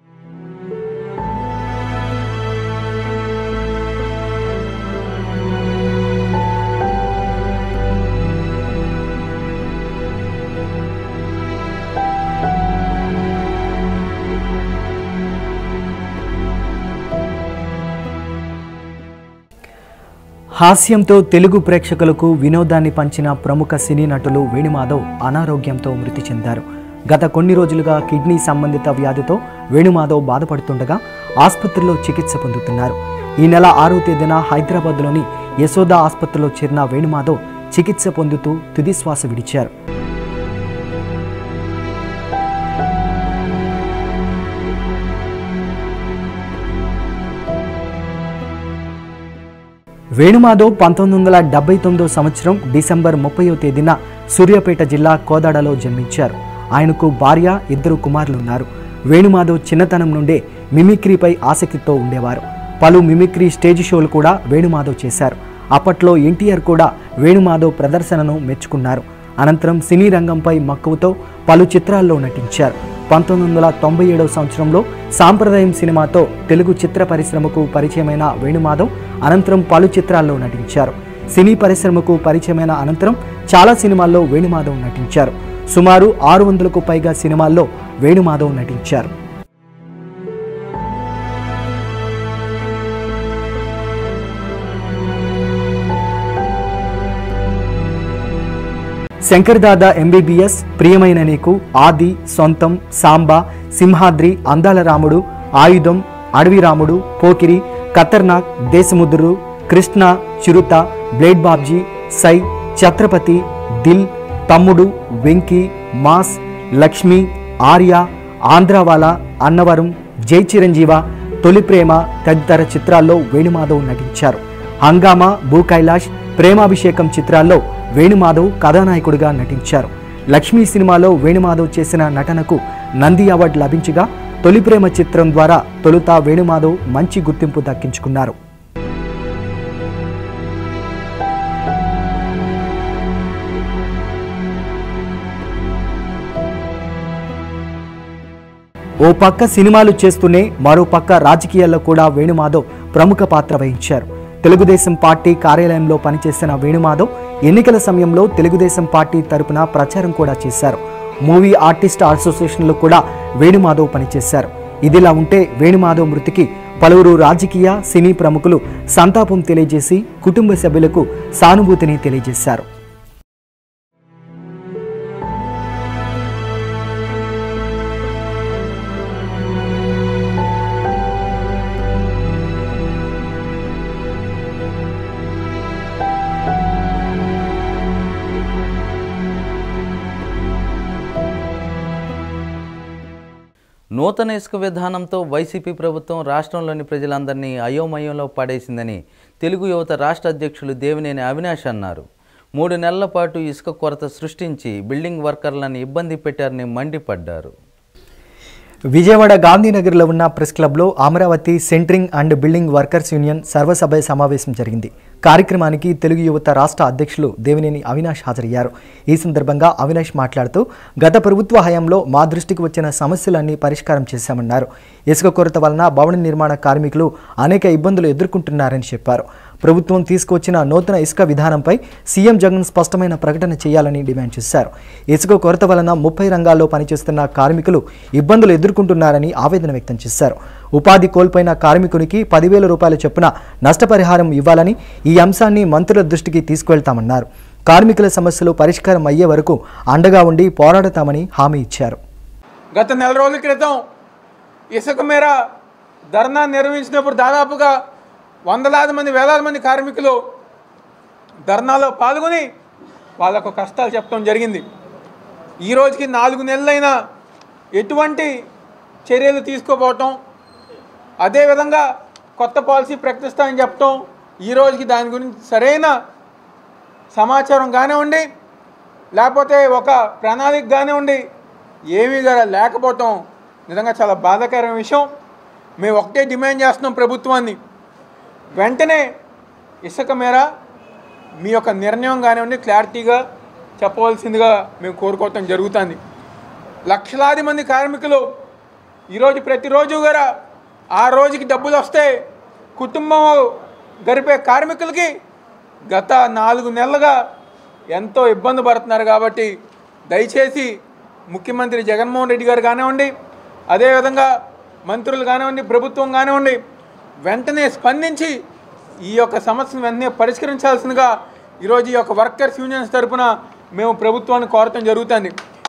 హాస్యంతో తెలుగు ప్రేక్షకులకు వినోదాన్ని పంచిన ప్రముఖ సినీ నటులు వేణుమాధవ్ అనారోగ్యంతో మృతి చెందారు గత కొన్ని రోజులుగా కిడ్నీ సంబంధిత వ్యాధితో వేణుమాధవ్ బాధపడుతుండగా ఆసుపత్రిలో చికిత్స పొందుతున్నారు ఈ నెల ఆరో తేదీన హైదరాబాద్లోని యశోద ఆసుపత్రిలో చేరిన వేణుమాధవ్ చికిత్స పొందుతూ తుది శ్వాస విడిచారు వేణుమాధవ్ పంతొమ్మిది వందల డెబ్బై తొమ్మిదో సంవత్సరం డిసెంబర్ ముప్పయో తేదీన సూర్యాపేట జిల్లా కోదాడలో జన్మించారు ఆయనకు భార్య ఇద్దరు కుమారులున్నారు వేణుమాధవ్ చిన్నతనం నుండే మిమిక్రీపై ఆసక్తితో ఉండేవారు పలు మిమిక్రీ స్టేజ్ షోలు కూడా వేణుమాధవ్ చేశారు అప్పట్లో ఎన్టీఆర్ కూడా వేణుమాధవ్ ప్రదర్శనను మెచ్చుకున్నారు అనంతరం సినీ రంగంపై మక్కువతో పలు చిత్రాల్లో నటించారు పంతొమ్మిది వందల తొంభై ఏడవ సంవత్సరంలో సాంప్రదాయం సినిమాతో తెలుగు చిత్ర పరిశ్రమకు పరిచయమైన వేణుమాధవ్ అనంతరం పలు చిత్రాల్లో నటించారు సినీ పరిశ్రమకు పరిచయమైన అనంతరం చాలా సినిమాల్లో వేణుమాధవ్ నటించారు సుమారు ఆరు వందలకు పైగా సినిమాల్లో వేణుమాధవ్ నటించారు శంకర్ దాదా ఎంబీబీఎస్ ప్రియమైన నీకు ఆది సొంతం సాంబా సింహాద్రి అందాల రాముడు ఆయుధం అడవి రాముడు పోకిరి ఖతర్నాక్ దేశముద్రు కృష్ణ చిరుత బ్లేడ్ బాబ్జీ సై ఛత్రపతి దిల్ తమ్ముడు వెంకీ మాస్ లక్ష్మి ఆర్య ఆంధ్రావాలా అన్నవరం జై చిరంజీవ తొలి ప్రేమ తదితర చిత్రాల్లో వేణుమాధవ్ నటించారు హంగామా భూ కైలాష్ ప్రేమాభిషేకం చిత్రాల్లో వేణుమాధవ్ కథానాయకుడిగా నటించారు లక్ష్మీ సినిమాలో వేణుమాధవ్ చేసిన నటనకు నంది అవార్డు లభించగా తొలి ప్రేమ చిత్రం ద్వారా తొలుత వేణుమాధవ్ మంచి గుర్తింపు దక్కించుకున్నారు ఓ పక్క సినిమాలు చేస్తూనే మరో పక్క రాజకీయాల్లో కూడా వేణుమాధవ్ ప్రముఖ పాత్ర వహించారు తెలుగుదేశం పార్టీ కార్యాలయంలో పనిచేసిన వేణుమాధవ్ ఎన్నికల సమయంలో తెలుగుదేశం పార్టీ తరపున ప్రచారం కూడా చేశారు మూవీ ఆర్టిస్ట్ అసోసియేషన్లో కూడా వేణుమాధవ్ పనిచేశారు ఇదిలా ఉంటే వేణుమాధవ్ మృతికి పలువురు రాజకీయ సినీ ప్రముఖులు సంతాపం తెలియజేసి కుటుంబ సభ్యులకు సానుభూతిని తెలియజేశారు నూతన ఇసుక విధానంతో వైసీపీ ప్రభుత్వం రాష్ట్రంలోని ప్రజలందరినీ అయోమయంలో పడేసిందని తెలుగు యువత రాష్ట్ర అధ్యక్షులు దేవినేని అవినాష్ అన్నారు మూడు నెలల పాటు ఇసుక కొరత సృష్టించి బిల్డింగ్ వర్కర్లను ఇబ్బంది పెట్టారని మండిపడ్డారు విజయవాడ గాంధీనగర్లో ఉన్న ప్రెస్ క్లబ్లో Amaravati centring and building workers union సర్వసభ్య సమావేశం జరిగింది కార్యక్రమానికి తెలుగు యువత రాష్ట్ర అధ్యక్షులు దేవినేని అవినాష్ హాజరయ్యారు ఈ సందర్భంగా అవినాష్ మాట్లాడుతూ గత ప్రభుత్వ హయాంలో మా దృష్టికి వచ్చిన సమస్యలన్నీ పరిష్కారం చేశామన్నారు ఇసుక కొరత వలన భవన నిర్మాణ కార్మికులు అనేక ఇబ్బందులు ఎదుర్కొంటున్నారని చెప్పారు ప్రభుత్వం తీసుకొచ్చిన నూతన ఇసుక విధానంపై సీఎం జగన్ స్పష్టమైన ప్రకటన చేయాలని డిమాండ్ చేశారు ఇసుక కొరత వలన ముప్పై రంగాల్లో పనిచేస్తున్న కార్మికులు ఇబ్బందులు ఎదుర్కొంటున్నారని ఆవేదన వ్యక్తం చేశారు ఉపాధి కోల్పోయిన కార్మికునికి పదివేల రూపాయల చొప్పున నష్టపరిహారం ఇవ్వాలని ఈ అంశాన్ని మంత్రుల దృష్టికి తీసుకువెళ్తామన్నారు కార్మికుల సమస్యలు పరిష్కారం అయ్యే వరకు అండగా ఉండి పోరాడతామని హామీ ఇచ్చారు గత నెల రోజుల క్రితం ఇసుక మేర ధర్నా నిర్వహించినప్పుడు దాదాపుగా వందలాది మంది వేలాది మంది కార్మికులు ధర్నాలో పాల్గొని వాళ్ళకు కష్టాలు చెప్పడం జరిగింది ఈ రోజుకి నాలుగు నెలలైనా ఎటువంటి చర్యలు తీసుకోపోవటం అదేవిధంగా కొత్త పాలసీ ప్రకటిస్తామని చెప్పటం ఈ రోజుకి దాని గురించి సరైన సమాచారం కానివ్వండి లేకపోతే ఒక ప్రణాళిక కానివ్వండి ఏమీ కూడా లేకపోవటం నిజంగా చాలా బాధాకరమైన విషయం మేము ఒకటే డిమాండ్ చేస్తున్నాం ప్రభుత్వాన్ని వెంటనే ఇసుక మేర మీ యొక్క నిర్ణయం కానివ్వండి క్లారిటీగా చెప్పవలసిందిగా మేము కోరుకోవటం జరుగుతుంది లక్షలాది మంది కార్మికులు ఈరోజు ప్రతిరోజు కూడా ఆ రోజుకి డబ్బులు వస్తే కుటుంబం గడిపే కార్మికులకి గత నాలుగు నెలలుగా ఎంతో ఇబ్బంది పడుతున్నారు కాబట్టి దయచేసి ముఖ్యమంత్రి జగన్మోహన్ రెడ్డి గారు కానివ్వండి అదేవిధంగా మంత్రులు కానివ్వండి ప్రభుత్వం కానివ్వండి వెంటనే స్పందించి ఈ యొక్క సమస్యను వెంటనే పరిష్కరించాల్సిందిగా ఈరోజు ఈ యొక్క వర్కర్స్ యూనియన్స్ తరపున మేము ప్రభుత్వాన్ని కోరటం జరుగుతుంది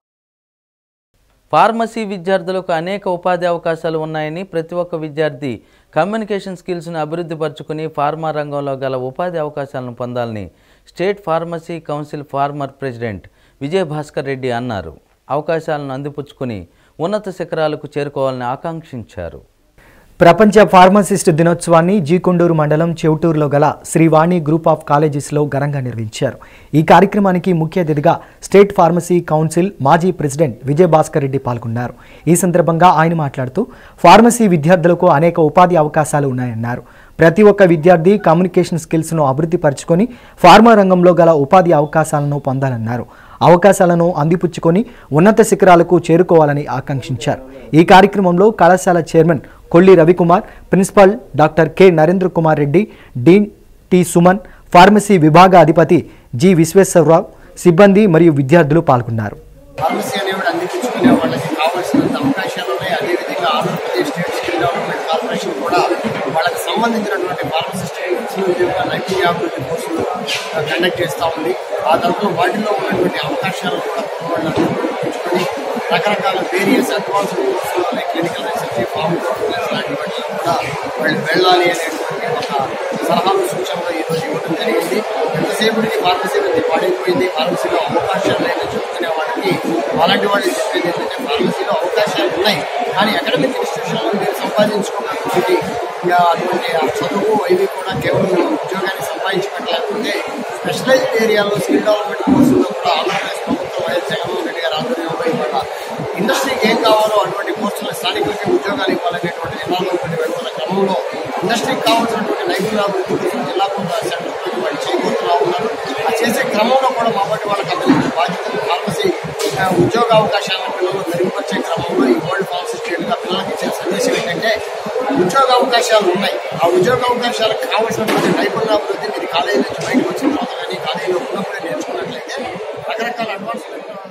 ఫార్మసీ విద్యార్థులకు అనేక ఉపాధి అవకాశాలు ఉన్నాయని ప్రతి ఒక్క విద్యార్థి కమ్యూనికేషన్ స్కిల్స్ను అభివృద్ధి పరుచుకుని ఫార్మా రంగంలో గల ఉపాధి అవకాశాలను పొందాలని state pharmacy council former president Vijayabhaskar Reddy అన్నారు అవకాశాలను అందిపుచ్చుకుని ఉన్నత శిఖరాలకు చేరుకోవాలని ఆకాంక్షించారు ప్రపంచ ఫార్మసిస్ట్ దినోత్సవాన్ని జీకొండూరు మండలం చెవుటూరులో గల శ్రీవాణి గ్రూప్ ఆఫ్ కాలేజెస్లో ఘనంగా నిర్వహించారు ఈ కార్యక్రమానికి ముఖ్య అతిథిగా స్టేట్ ఫార్మసీ కౌన్సిల్ మాజీ ప్రెసిడెంట్ విజయభాస్కర్ రెడ్డి పాల్గొన్నారు ఈ సందర్భంగా ఆయన మాట్లాడుతూ ఫార్మసీ విద్యార్థులకు అనేక ఉపాధి అవకాశాలు ఉన్నాయన్నారు ప్రతి ఒక్క విద్యార్థి కమ్యూనికేషన్ స్కిల్స్ను అభివృద్ధి పరుచుకొని ఫార్మా రంగంలో గల ఉపాధి అవకాశాలను పొందాలన్నారు అవకాశాలను అందిపుచ్చుకొని ఉన్నత శిఖరాలకు చేరుకోవాలని ఆకాంక్షించారు ఈ కార్యక్రమంలో కళాశాల chairman Kolli Ravikumar principal doctor K Narendra Kumar Reddy dean T Suman pharmacy విభాగ అధిపతి జి విశ్వేశ్వరరావు సిబ్బంది మరియు విద్యార్థులు పాల్గొన్నారు ఫార్మసీ అనేవాడు అందించుకునే వాళ్ళకి కావాల్సినంత అవకాశాలు ఉన్నాయి అదేవిధంగా Andhra Pradesh state skill development corporation కూడా వాళ్ళకి సంబంధించినటువంటి ఫార్మసిస్ట్ నైపుణ్యాభివృద్ధి కోర్సులు కండక్ట్ చేస్తూ ఉంది ఆ తరఫున వాటిలో ఉన్నటువంటి అవకాశాలను కూడా వాళ్ళని ఉపయోగించుకొని రకరకాల వేరియస్ అడ్వాన్స్డ్ కోర్సులు లైక్ క్లినికల్ రీసెర్చ్ ఫార్మ్ లాంటి వాటిలో కూడా వాళ్ళు వెళ్ళాలి అనేటువంటి ఒక సలహాలు సూచనలు ఈరోజు ఇవ్వడం జరిగింది ఎంతసేపటికి ఫార్మసీ విద్య పాడైపోయింది ఫార్మసీలో అవకాశాలు లేదని చెప్పుకునే వాళ్ళకి అలాంటి వాళ్ళు చెప్పేది ఏంటంటే ఫార్మసీలో అవకాశాలు ఉన్నాయి కానీ అకాడమిక్ ఇన్స్టిట్యూషన్లో మీరు సంపాదించుకోవడానికి ఇక అటువంటి ఆ చదువు ఇవి కూడా కేవలం ఉద్యోగాన్ని సంపాదించుకోవట్లేకపోతే స్పెషలైజ్డ్ ఏరియాలో స్కిల్ డెవలప్మెంట్ కోర్సుల్లో కూడా ఆంధ్రప్రదేశ్ ప్రభుత్వం వైఎస్ జగన్మోహన్ రెడ్డి గారు ఆధ్వర్యంలో ఇవాళ ఇండస్ట్రీకి ఏం కావాలో అటువంటి కోర్సులు స్థానికులకి ఉద్యోగాలు ఇవ్వాలనేటువంటి నినాదంతో వెళ్తున్న క్రమంలో ఇండస్ట్రీకి కావాల్సినటువంటి నైపుణ్యాభివృద్ధి కోసం జిల్లా ప్రభుత్వ సెంటర్లో వాళ్ళు చేయబోతున్నా ఉన్నారు ఆ చేసే క్రమంలో కూడా మా పాటి వాళ్ళకి అందరికీ బాధ్యతలు ఫార్మసీ ఆ, ఉద్యోగ అవకాశాలను పిల్లలు మెరుగుపరిచే క్రమంలో ఈ వరల్డ్ ఫార్మసిస్ట్గా పిల్లలకి ఇచ్చే సందేశం ఏంటంటే ఉద్యోగ అవకాశాలు ఉన్నాయి ఆ ఉద్యోగ అవకాశాలకు కావాల్సినటువంటి నైపుణ్యాభివృద్ధి మీరు కాలేజీ నుంచి బయటకు వచ్చిన తర్వాత కానీ కాలేజీలో ఉన్నప్పుడే నేర్చుకున్నట్లయితే రకరకాల అడ్వాన్స్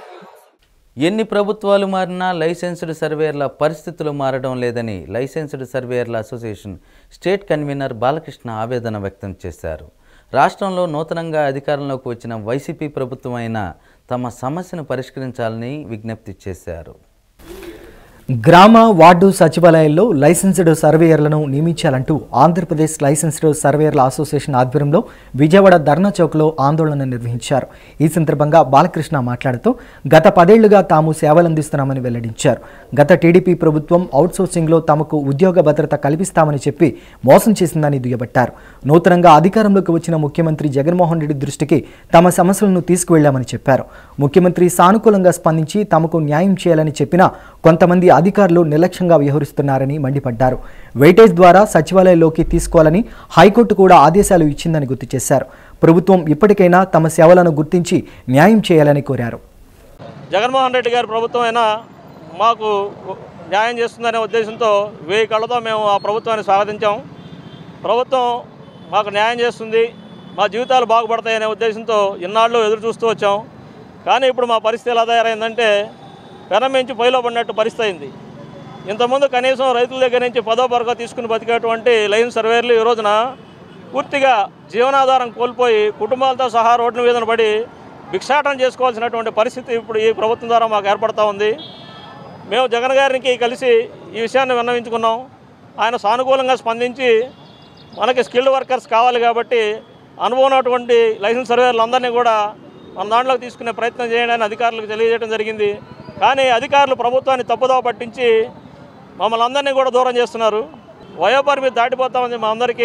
ఎన్ని ప్రభుత్వాలు మారినా లైసెన్స్డ్ సర్వేయర్ల పరిస్థితులు మారడం లేదని లైసెన్స్డ్ సర్వేయర్ల అసోసియేషన్ స్టేట్ కన్వీనర్ బాలకృష్ణ ఆవేదన వ్యక్తం చేశారు రాష్ట్రంలో నూతనంగా అధికారంలోకి వచ్చిన వైసీపీ ప్రభుత్వం అయినా తమ సమస్యను పరిష్కరించాలని విజ్ఞప్తి చేశారు గ్రామ వార్డు సచివాలయాల్లో లైసెన్స్డ్ సర్వేయర్లను నియమించాలంటూ ఆంధ్రప్రదేశ్ లైసెన్స్డ్ సర్వేయర్ల అసోసియేషన్ ఆధ్వర్యంలో విజయవాడ ధర్నా చౌక్లో ఆందోళన నిర్వహించారు ఈ సందర్భంగా బాలకృష్ణ మాట్లాడుతూ గత పదేళ్లుగా తాము సేవలందిస్తున్నామని వెల్లడించారు గత టీడీపీ ప్రభుత్వం అవుట్సోర్సింగ్లో తమకు ఉద్యోగ భద్రత కల్పిస్తామని చెప్పి మోసం చేసిందని దుయ్యబట్టారు నూతనంగా అధికారంలోకి వచ్చిన ముఖ్యమంత్రి జగన్మోహన్ రెడ్డి దృష్టికి తమ సమస్యలను తీసుకువెళ్లామని చెప్పారు ముఖ్యమంత్రి సానుకూలంగా స్పందించి తమకు న్యాయం చేయాలని చెప్పినా కొంతమంది అధికారులు నిర్లక్ష్యంగా వ్యవహరిస్తున్నారని మండిపడ్డారు వెయిటేజ్ ద్వారా సచివాలయంలోకి తీసుకోవాలని హైకోర్టు కూడా ఆదేశాలు ఇచ్చిందని గుర్తు చేశారు ప్రభుత్వం ఇప్పటికైనా తమ సేవలను గుర్తించి న్యాయం చేయాలని కోరారు జగన్మోహన్ రెడ్డి గారి ప్రభుత్వం అయినా మాకు న్యాయం చేస్తుందనే ఉద్దేశంతో వెయ్యి కళ్ళతో మేము ఆ ప్రభుత్వాన్ని స్వాగతించాం ప్రభుత్వం మాకు న్యాయం చేస్తుంది మా జీవితాలు బాగుపడతాయనే ఉద్దేశంతో ఇన్నాళ్ళు ఎదురు చూస్తూ వచ్చాం కానీ ఇప్పుడు మా పరిస్థితి ఎలా తయారైందంటే పెనం మించి పొయ్యిలో పడినట్టు పరిస్థితి అయింది ఇంతకుముందు కనీసం రైతుల దగ్గర నుంచి పదో పరగో తీసుకుని బతికేటువంటి లైన్ సర్వేర్లు ఈ రోజున పూర్తిగా జీవనాధారం కోల్పోయి కుటుంబాలతో సహా రోడ్ల మీద పడి భిక్షాటన చేసుకోవాల్సినటువంటి పరిస్థితి ఇప్పుడు ఈ ప్రభుత్వం ద్వారా మాకు ఏర్పడతా ఉంది మేము జగన్ గారికి కలిసి ఈ విషయాన్ని విన్నవించుకున్నాం ఆయన సానుకూలంగా స్పందించి మనకి స్కిల్డ్ వర్కర్స్ కావాలి కాబట్టి అనుభవం ఉన్నటువంటి లైసెన్స్ సర్వేర్లు అందరినీ కూడా మన దాంట్లోకి తీసుకునే ప్రయత్నం చేయడానికి అధికారులకు తెలియజేయడం జరిగింది కానీ అధికారులు ప్రభుత్వాన్ని తప్పుదోవ పట్టించి మమ్మల్ని అందరినీ కూడా దూరం చేస్తున్నారు వయోపరిమితి దాటిపోతా ఉంది మా అందరికీ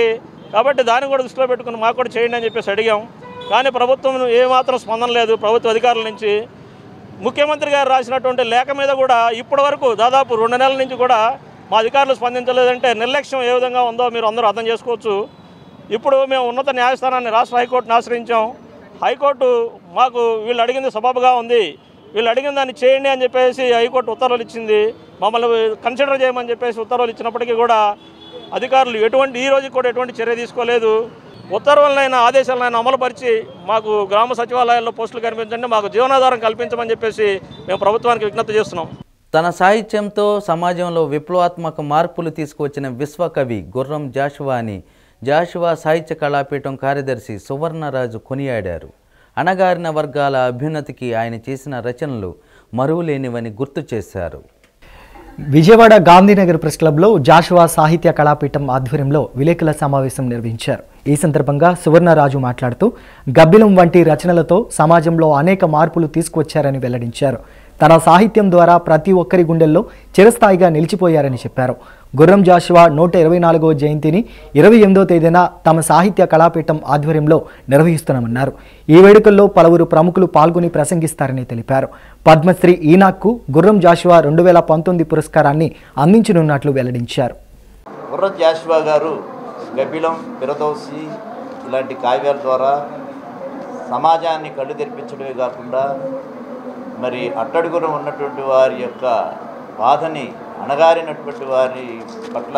కాబట్టి దాన్ని కూడా దృష్టిలో పెట్టుకుని మాకు కూడా చేయండి అని చెప్పేసి అడిగాం కానీ ప్రభుత్వం ఏమాత్రం స్పందన లేదు ప్రభుత్వ అధికారుల నుంచి ముఖ్యమంత్రి గారు రాసినటువంటి లేఖ మీద కూడా ఇప్పటి వరకు దాదాపు రెండు నెలల నుంచి కూడా మా అధికారులు స్పందించలేదంటే నిర్లక్ష్యం ఏ విధంగా ఉందో మీరు అందరూ అర్థం చేసుకోవచ్చు ఇప్పుడు మేము ఉన్నత న్యాయస్థానాన్ని రాష్ట్ర హైకోర్టును ఆశ్రయించాం హైకోర్టు మాకు వీళ్ళు అడిగింది సబబుగా ఉంది వీళ్ళు అడిగిన దాన్ని చేయండి అని చెప్పేసి హైకోర్టు ఉత్తర్వులు ఇచ్చింది మమ్మల్ని కన్సిడర్ చేయమని చెప్పేసి ఉత్తర్వులు ఇచ్చినప్పటికీ కూడా అధికారులు ఎటువంటి ఈ రోజుకి కూడా ఎటువంటి చర్య తీసుకోలేదు ఉత్తర్వులనైనా ఆదేశాలనైనా అమలుపరిచి మాకు గ్రామ సచివాలయాల్లో పోస్టులు కనిపించండి మాకు జీవనాధారం కల్పించమని చెప్పేసి మేము ప్రభుత్వానికి విజ్ఞప్తి చేస్తున్నాం తన సాహిత్యంతో సమాజంలో విప్లవాత్మక మార్పులు తీసుకువచ్చిన విశ్వకవి గుర్రం జాషువా అని జాషువా సాహిత్య కళాపీఠం కార్యదర్శి సువర్ణరాజు కొనియాడారు అణగారిన వర్గాల అభ్యున్నతికి ఆయన చేసిన రచనలు మరువులేనివని గుర్తు చేశారు విజయవాడ గాంధీనగర్ ప్రెస్ క్లబ్లో జాషువా సాహిత్య కళాపీఠం ఆధ్వర్యంలో విలేకరుల సమావేశం నిర్వహించారు ఈ సందర్భంగా సువర్ణరాజు మాట్లాడుతూ గబ్బిలం వంటి రచనలతో సమాజంలో అనేక మార్పులు తీసుకువచ్చారని వెల్లడించారు తన సాహిత్యం ద్వారా ప్రతి ఒక్కరి గుండెల్లో చిరస్థాయిగా నిలిచిపోయారని చెప్పారు గుర్రం జాషువా నూట ఇరవై నాలుగవ జయంతిని ఇరవై ఎనిమిదో తేదీన తమ సాహిత్య కళాపీఠం ఆధ్వర్యంలో నిర్వహిస్తున్నామన్నారు ఈ వేడుకల్లో పలువురు ప్రముఖులు పాల్గొని ప్రసంగిస్తారని తెలిపారు పద్మశ్రీ ఈనాక్కు గుర్రం జాషువా రెండు వేల పంతొమ్మిది పురస్కారాన్ని అందించనున్నట్లు వెల్లడించారు గుర్రం జాషువా గారు గబ్బిలం పిరదోసి ఇలాంటి కావ్యాల ద్వారా సమాజాన్ని కళ్ళు తెరిపించడమే కాకుండా మరి అట్టడుగున ఉన్నటువంటి వారి యొక్క బాధని అణగారినటువంటి వారి పట్ల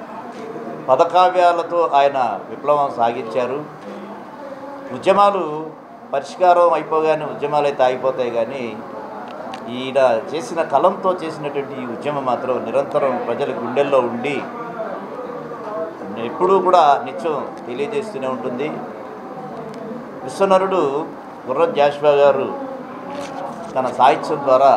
పదకావ్యాలతో ఆయన విప్లవం సాగించారు ఉద్యమాలు పరిష్కారం అయిపోగానే ఉద్యమాలు అయితే ఆగిపోతాయి కానీ ఈయన చేసిన కలంతో చేసినటువంటి ఈ ఉద్యమం మాత్రం నిరంతరం ప్రజల గుండెల్లో ఉండి ఎప్పుడూ కూడా నిత్యం తెలియజేస్తూనే ఉంటుంది విశ్వనరుడు గుర్రం జాషువా గారు తన సాహిత్యం ద్వారా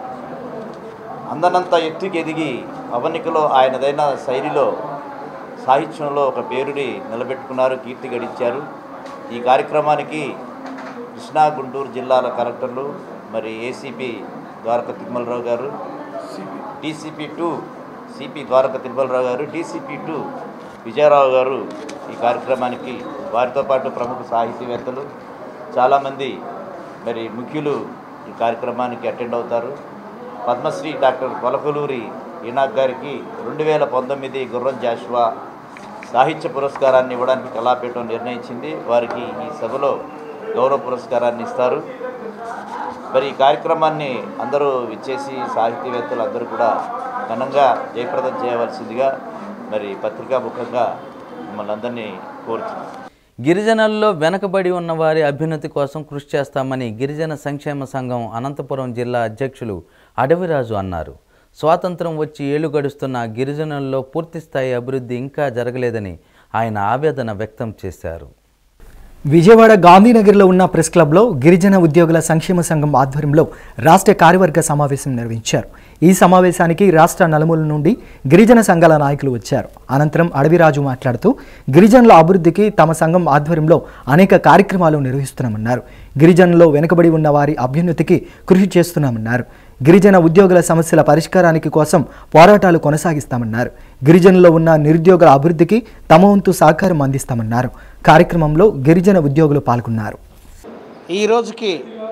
అందనంత ఎత్తుకి ఎదిగి అవనికలో ఆయనదైన శైలిలో సాహిత్యంలో ఒక పేరుని నిలబెట్టుకున్నారు కీర్తి గడించారు ఈ కార్యక్రమానికి కృష్ణా గుంటూరు జిల్లాల కలెక్టర్లు మరి ACP Dwaraka Tirumalarao garu DCP two CP Dwaraka Tirumalarao garu DCP two Vijaya Rao గారు ఈ కార్యక్రమానికి వారితో పాటు ప్రముఖ సాహితీవేత్తలు చాలామంది మరి ముఖ్యులు ఈ కార్యక్రమానికి అటెండ్ అవుతారు పద్మశ్రీ డాక్టర్ కొలకలూరి ఈనాక్ గారికి రెండు వేల పంతొమ్మిది గుర్రం జాషువా సాహిత్య పురస్కారాన్ని ఇవ్వడానికి కళాపీఠం నిర్ణయించింది వారికి ఈ సభలో గౌరవ పురస్కారాన్ని ఇస్తారు మరి ఈ కార్యక్రమాన్ని అందరూ విచ్చేసి సాహితీవేత్తలు అందరూ కూడా ఘనంగా జయప్రదం చేయవలసిందిగా మరి పత్రికాముఖంగా మిమ్మల్ని అందరినీ కోరుతున్నాను గిరిజనుల్లో వెనకబడి ఉన్న వారి అభ్యున్నతి కోసం కృషి చేస్తామని గిరిజన సంక్షేమ సంఘం అనంతపురం జిల్లా అధ్యక్షులు అడవిరాజు అన్నారు స్వాతంత్రం వచ్చి ఏళ్లు గడుస్తున్న గిరిజనుల్లో పూర్తిస్థాయి అభివృద్ధి ఇంకా జరగలేదని ఆయన ఆవేదన వ్యక్తం చేశారు విజయవాడ గాంధీనగర్లో ఉన్న ప్రెస్ క్లబ్లో గిరిజన ఉద్యోగుల సంక్షేమ సంఘం ఆధ్వర్యంలో రాష్ట్ర కార్యవర్గ సమావేశం నిర్వహించారు ఈ సమావేశానికి రాష్ట్ర నలుమూల నుండి గిరిజన సంఘాల నాయకులు వచ్చారు అనంతరం అడవిరాజు మాట్లాడుతూ గిరిజనుల అభివృద్ధికి తమ సంఘం ఆధ్వర్యంలో అనేక కార్యక్రమాలు నిర్వహిస్తున్నామన్నారు గిరిజనుల్లో వెనుకబడి ఉన్న వారి అభ్యున్నతికి కృషి చేస్తున్నామన్నారు గిరిజన ఉద్యోగుల సమస్యల పరిష్కారానికి కోసం పోరాటాలు కొనసాగిస్తామన్నారు గిరిజనుల్లో ఉన్న నిరుద్యోగుల అభివృద్ధికి తమ వంతు సహకారం అందిస్తామన్నారు కార్యక్రమంలో గిరిజన ఉద్యోగులు పాల్గొన్నారు ఈ రోజుకి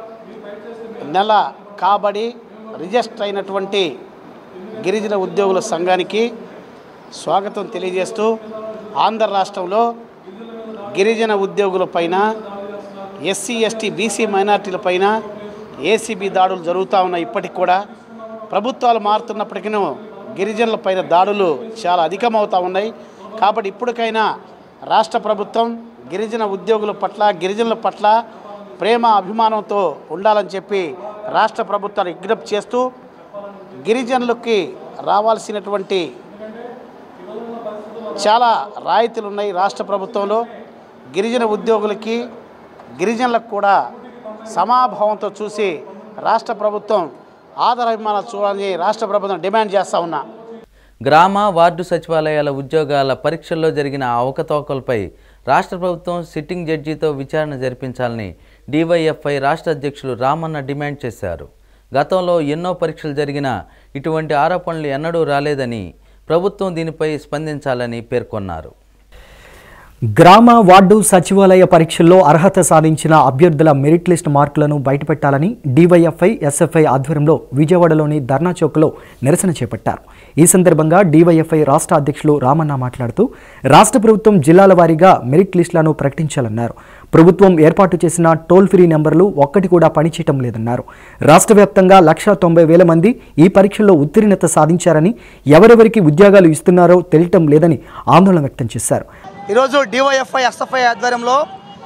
నెల కాబడి రిజిస్టర్ అయినటువంటి గిరిజన ఉద్యోగుల సంఘానికి స్వాగతం తెలియజేస్తూ ఆంధ్ర రాష్ట్రంలో గిరిజన ఉద్యోగుల పైన ఎస్సీ ఎస్టీ బీసీ మైనార్టీల ఏసీబీ దాడులు జరుగుతూ ఉన్నాయి ఇప్పటికి కూడా ప్రభుత్వాలు మారుతున్నప్పటికీ గిరిజనుల పైన దాడులు చాలా అధికమవుతూ ఉన్నాయి కాబట్టి ఇప్పటికైనా రాష్ట్ర ప్రభుత్వం గిరిజన ఉద్యోగుల పట్ల గిరిజనుల పట్ల ప్రేమ అభిమానంతో ఉండాలని చెప్పి రాష్ట్ర ప్రభుత్వాన్ని విజ్ఞప్తి చేస్తూ గిరిజనులకి రావాల్సినటువంటి చాలా రాయితీలు ఉన్నాయి రాష్ట్ర ప్రభుత్వంలో గిరిజన ఉద్యోగులకి గిరిజనులకు కూడా సమాభావంతో చూసి రాష్ట్ర ప్రభుత్వం ఆదరాభిమానాలు చూడాలని రాష్ట్ర ప్రభుత్వం డిమాండ్ చేస్తూ ఉన్నా గ్రామ వార్డు సచివాలయాల ఉద్యోగాల పరీక్షల్లో జరిగిన అవకతవకలపై రాష్ట్ర ప్రభుత్వం సిట్టింగ్ జడ్జితో విచారణ జరిపించాలని డివైఎఫ్ఐ రాష్ట్ర అధ్యక్షులు రామన్న డిమాండ్ చేశారు గతంలో ఎన్నో పరీక్షలు జరిగినా ఇటువంటి ఆరోపణలు ఎన్నడూ రాలేదని ప్రభుత్వం దీనిపై స్పందించాలని పేర్కొన్నారు గ్రామ వార్డు సచివాలయ పరీక్షల్లో అర్హత సాధించిన అభ్యర్థుల మెరిట్ లిస్ట్ మార్కులను బయటపెట్టాలని డీవైఎఫ్ఐ ఎస్ఎఫ్ఐ ఆధ్వర్యంలో విజయవాడలోని ధర్నా చౌక్లో నిరసన చేపట్టారు ఈ సందర్భంగా డీవైఎఫ్ఐ రాష్ట్ర అధ్యక్షులు రామన్న మాట్లాడుతూ రాష్ట్ర ప్రభుత్వం జిల్లాల వారీగా మెరిట్ లిస్టులను ప్రకటించాలన్నారు ప్రభుత్వం ఏర్పాటు చేసిన టోల్ ఫ్రీ నెంబర్లు ఒక్కటి కూడా పనిచేయటం లేదన్నారు రాష్ట్ర వ్యాప్తంగా లక్ష తొంభై వేల మంది ఈ పరీక్షల్లో ఉత్తీర్ణత సాధించారని ఎవరెవరికి ఉద్యోగాలు ఇస్తున్నారో తెలియటం లేదని ఆందోళన వ్యక్తం చేశారు ఈరోజు డివైఎఫ్ఐ ఎస్ఎఫ్ఐ ఆధ్వర్యంలో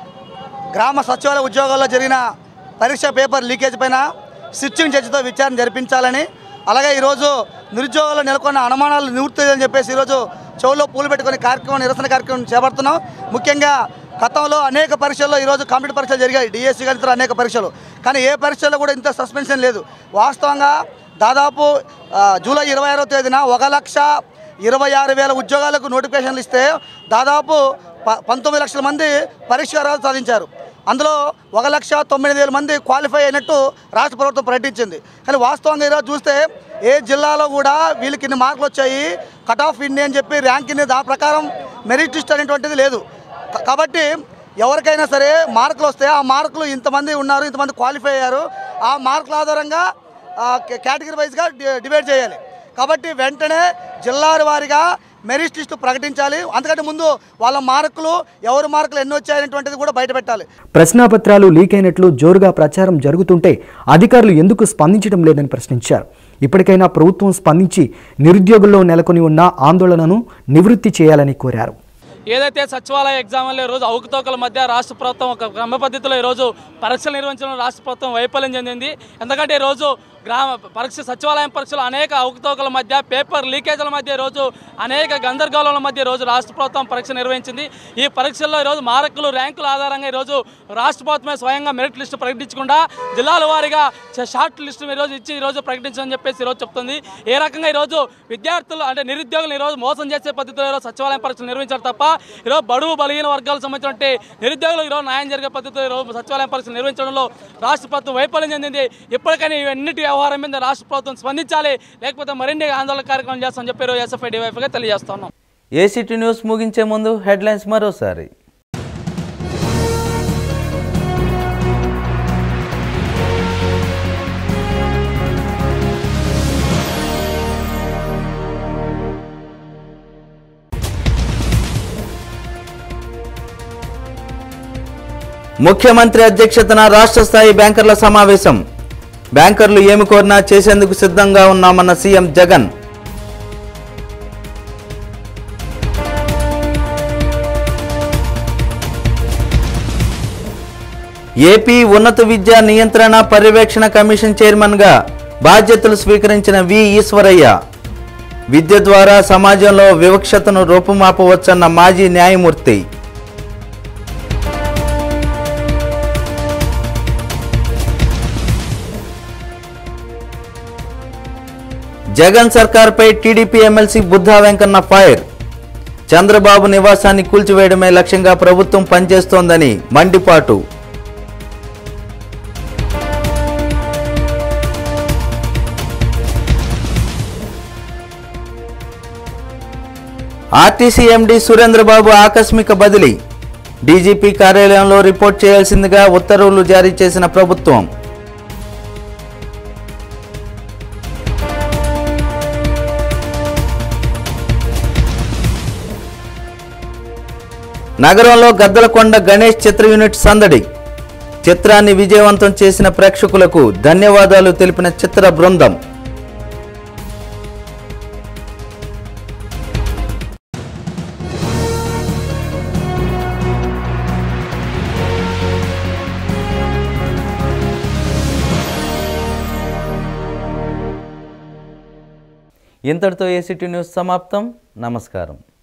గ్రామ సచివాలయ ఉద్యోగాల్లో జరిగిన పరీక్ష పేపర్ లీకేజ్ పైన సిట్టింగ్ జడ్జితో విచారణ జరిపించాలని అలాగే ఈరోజు నిరుద్యోగాల్లో నెలకొన్న అనుమానాలు నివృత్తి అని చెప్పేసి ఈరోజు చెవులో పూలు పెట్టుకుని కార్యక్రమం నిరసన కార్యక్రమం చేపడుతున్నాం ముఖ్యంగా గతంలో అనేక పరీక్షల్లో ఈరోజు కంప్యూటర్ పరీక్షలు జరిగాయి డిఎస్సి కానీ ఇతర అనేక పరీక్షలు కానీ ఏ పరీక్షల్లో కూడా ఇంత సస్పెన్షన్ లేదు వాస్తవంగా దాదాపు ఆ, జూలై ఇరవై ఆరో తేదీన ఒక లక్ష ఇరవై ఆరు వేల ఉద్యోగాలకు నోటిఫికేషన్లు ఇస్తే దాదాపు ప పంతొమ్మిది లక్షల మంది పరీక్ష అర్హత సాధించారు అందులో ఒక లక్ష తొమ్మిది వేల మంది క్వాలిఫై అయినట్టు రాష్ట్ర ప్రభుత్వం ప్రకటించింది కానీ వాస్తవంగా ఈరోజు చూస్తే ఏ జిల్లాలో కూడా వీళ్ళకి ఇన్ని మార్కులు వచ్చాయి కట్ ఆఫ్ ఇన్ని అని చెప్పి ర్యాంక్ ఇన్ని దాని ప్రకారం మెరిట్ లిస్ట్ అనేటువంటిది లేదు క- కాబట్టి ఎవరికైనా సరే మార్కులు వస్తే ఆ మార్కులు ఇంతమంది ఉన్నారు ఇంతమంది క్వాలిఫై అయ్యారు ఆ మార్కుల ఆధారంగా కేటగిరీ వైజ్గా డివైడ్ చేయాలి కాబట్టి వెంటనే జిల్లాల వారీగా మెరిట్ లిస్టు ప్రకటించాలి అంతకంటే ముందు వాళ్ళ మార్కులు ఎవరి మార్కులు ఎన్ని వచ్చాయనేటువంటిది కూడా బయట పెట్టాలి ప్రశ్నాపత్రాలు లీక్ అయినట్లు జోరుగా ప్రచారం జరుగుతుంటే అధికారులు ఎందుకు స్పందించడం లేదని ప్రశ్నించారు ఇప్పటికైనా ప్రభుత్వం స్పందించి నిరుద్యోగుల్లో నెలకొని ఉన్న ఆందోళనను నివృత్తి చేయాలని కోరారు ఏదైతే సచివాలయ ఎగ్జామ్లో ఈరోజు అవకతవకల మధ్య రాష్ట్ర ప్రభుత్వం ఒక క్రమ పద్ధతిలో ఈరోజు పరీక్షలు నిర్వహించడంలో రాష్ట్ర ప్రభుత్వం వైఫల్యం చెందింది ఎందుకంటే ఈరోజు గ్రామ పరీక్ష సచివాలయం పరీక్షలు అనేక అవకతవకల మధ్య పేపర్ లీకేజీల మధ్య ఈరోజు అనేక గందరగోళాల మధ్య ఈరోజు రాష్ట్ర ప్రభుత్వం పరీక్ష నిర్వహించింది ఈ పరీక్షల్లో ఈరోజు మార్కులు ర్యాంకుల ఆధారంగా ఈరోజు రాష్ట్ర ప్రభుత్వమే స్వయంగా మెరిట్ లిస్టు ప్రకటించకుండా జిల్లాల వారీగా చ- షార్ట్ లిస్టు ఈరోజు ఇచ్చి ఈరోజు ప్రకటించని చెప్పేసి ఈరోజు చెప్తుంది ఏ రకంగా ఈరోజు విద్యార్థులు అంటే నిరుద్యోగులు ఈరోజు మోసం చేసే పద్ధతిలో ఈరోజు సచివాలయం పరీక్షలు నిర్వహించారు తప్ప ఈరోజు బడుగు బలహీన వర్గాలకు సంబంధించినటువంటి నిరుద్యోగులు ఈరోజు న్యాయం జరిగే పద్ధతిలో ఈరోజు సచివాలయం పరీక్షలు నిర్వహించడంలో రాష్ట్ర ప్రభుత్వం వైఫల్యం చెందింది ఇప్పటికైనా ఇవన్నిటి వ్యవహారం మీద రాష్ట్ర ప్రభుత్వం స్పందించాలి లేకపోతే మరిన్ని ఆందోళన కార్యక్రమం చేస్తామని చెప్పి ఈరోజు ఎస్ఎఫ్ఐ డివైఫ్గా తెలియజేస్తున్నాం ఏసీటీ న్యూస్ ముగించే ముందు హెడ్లైన్స్ మరోసారి ముఖ్యమంత్రి అధ్యక్షతన రాష్ట్ర స్థాయి బ్యాంకర్ల సమావేశం బ్యాంకర్లు ఏమి కోరినా చేసేందుకు సిద్ధంగా ఉన్నామన్న సీఎం జగన్ ఏపీ ఉన్నత విద్యా నియంత్రణ పర్యవేక్షణ కమిషన్ చైర్మన్గా బాధ్యతలు స్వీకరించిన వి ఈశ్వరయ్య విద్య ద్వారా సమాజంలో వివక్షతను రూపుమాపవచ్చన్న మాజీ న్యాయమూర్తి జగన్ సర్కార్పై TDP MLC Buddha Venkanna fire Chandrababu నివాసాన్ని కూల్చివేయడమే లక్ష్యంగా ప్రభుత్వం పనిచేస్తోందని మండిపాటు ఆర్టీసీ ఎండీ సురేంద్రబాబు ఆకస్మిక బదిలీ డీజీపీ కార్యాలయంలో రిపోర్ట్ చేయాల్సిందిగా ఉత్తర్వులు జారీ చేసిన ప్రభుత్వం నగరంలో గద్దలకొండ గణేష్ చిత్ర యూనిట్ సందడి చిత్రాన్ని విజయవంతం చేసిన ప్రేక్షకులకు ధన్యవాదాలు తెలిపిన చిత్ర బృందం ఇంతటితో ఏసీటీ న్యూస్ సమాప్తం నమస్కారం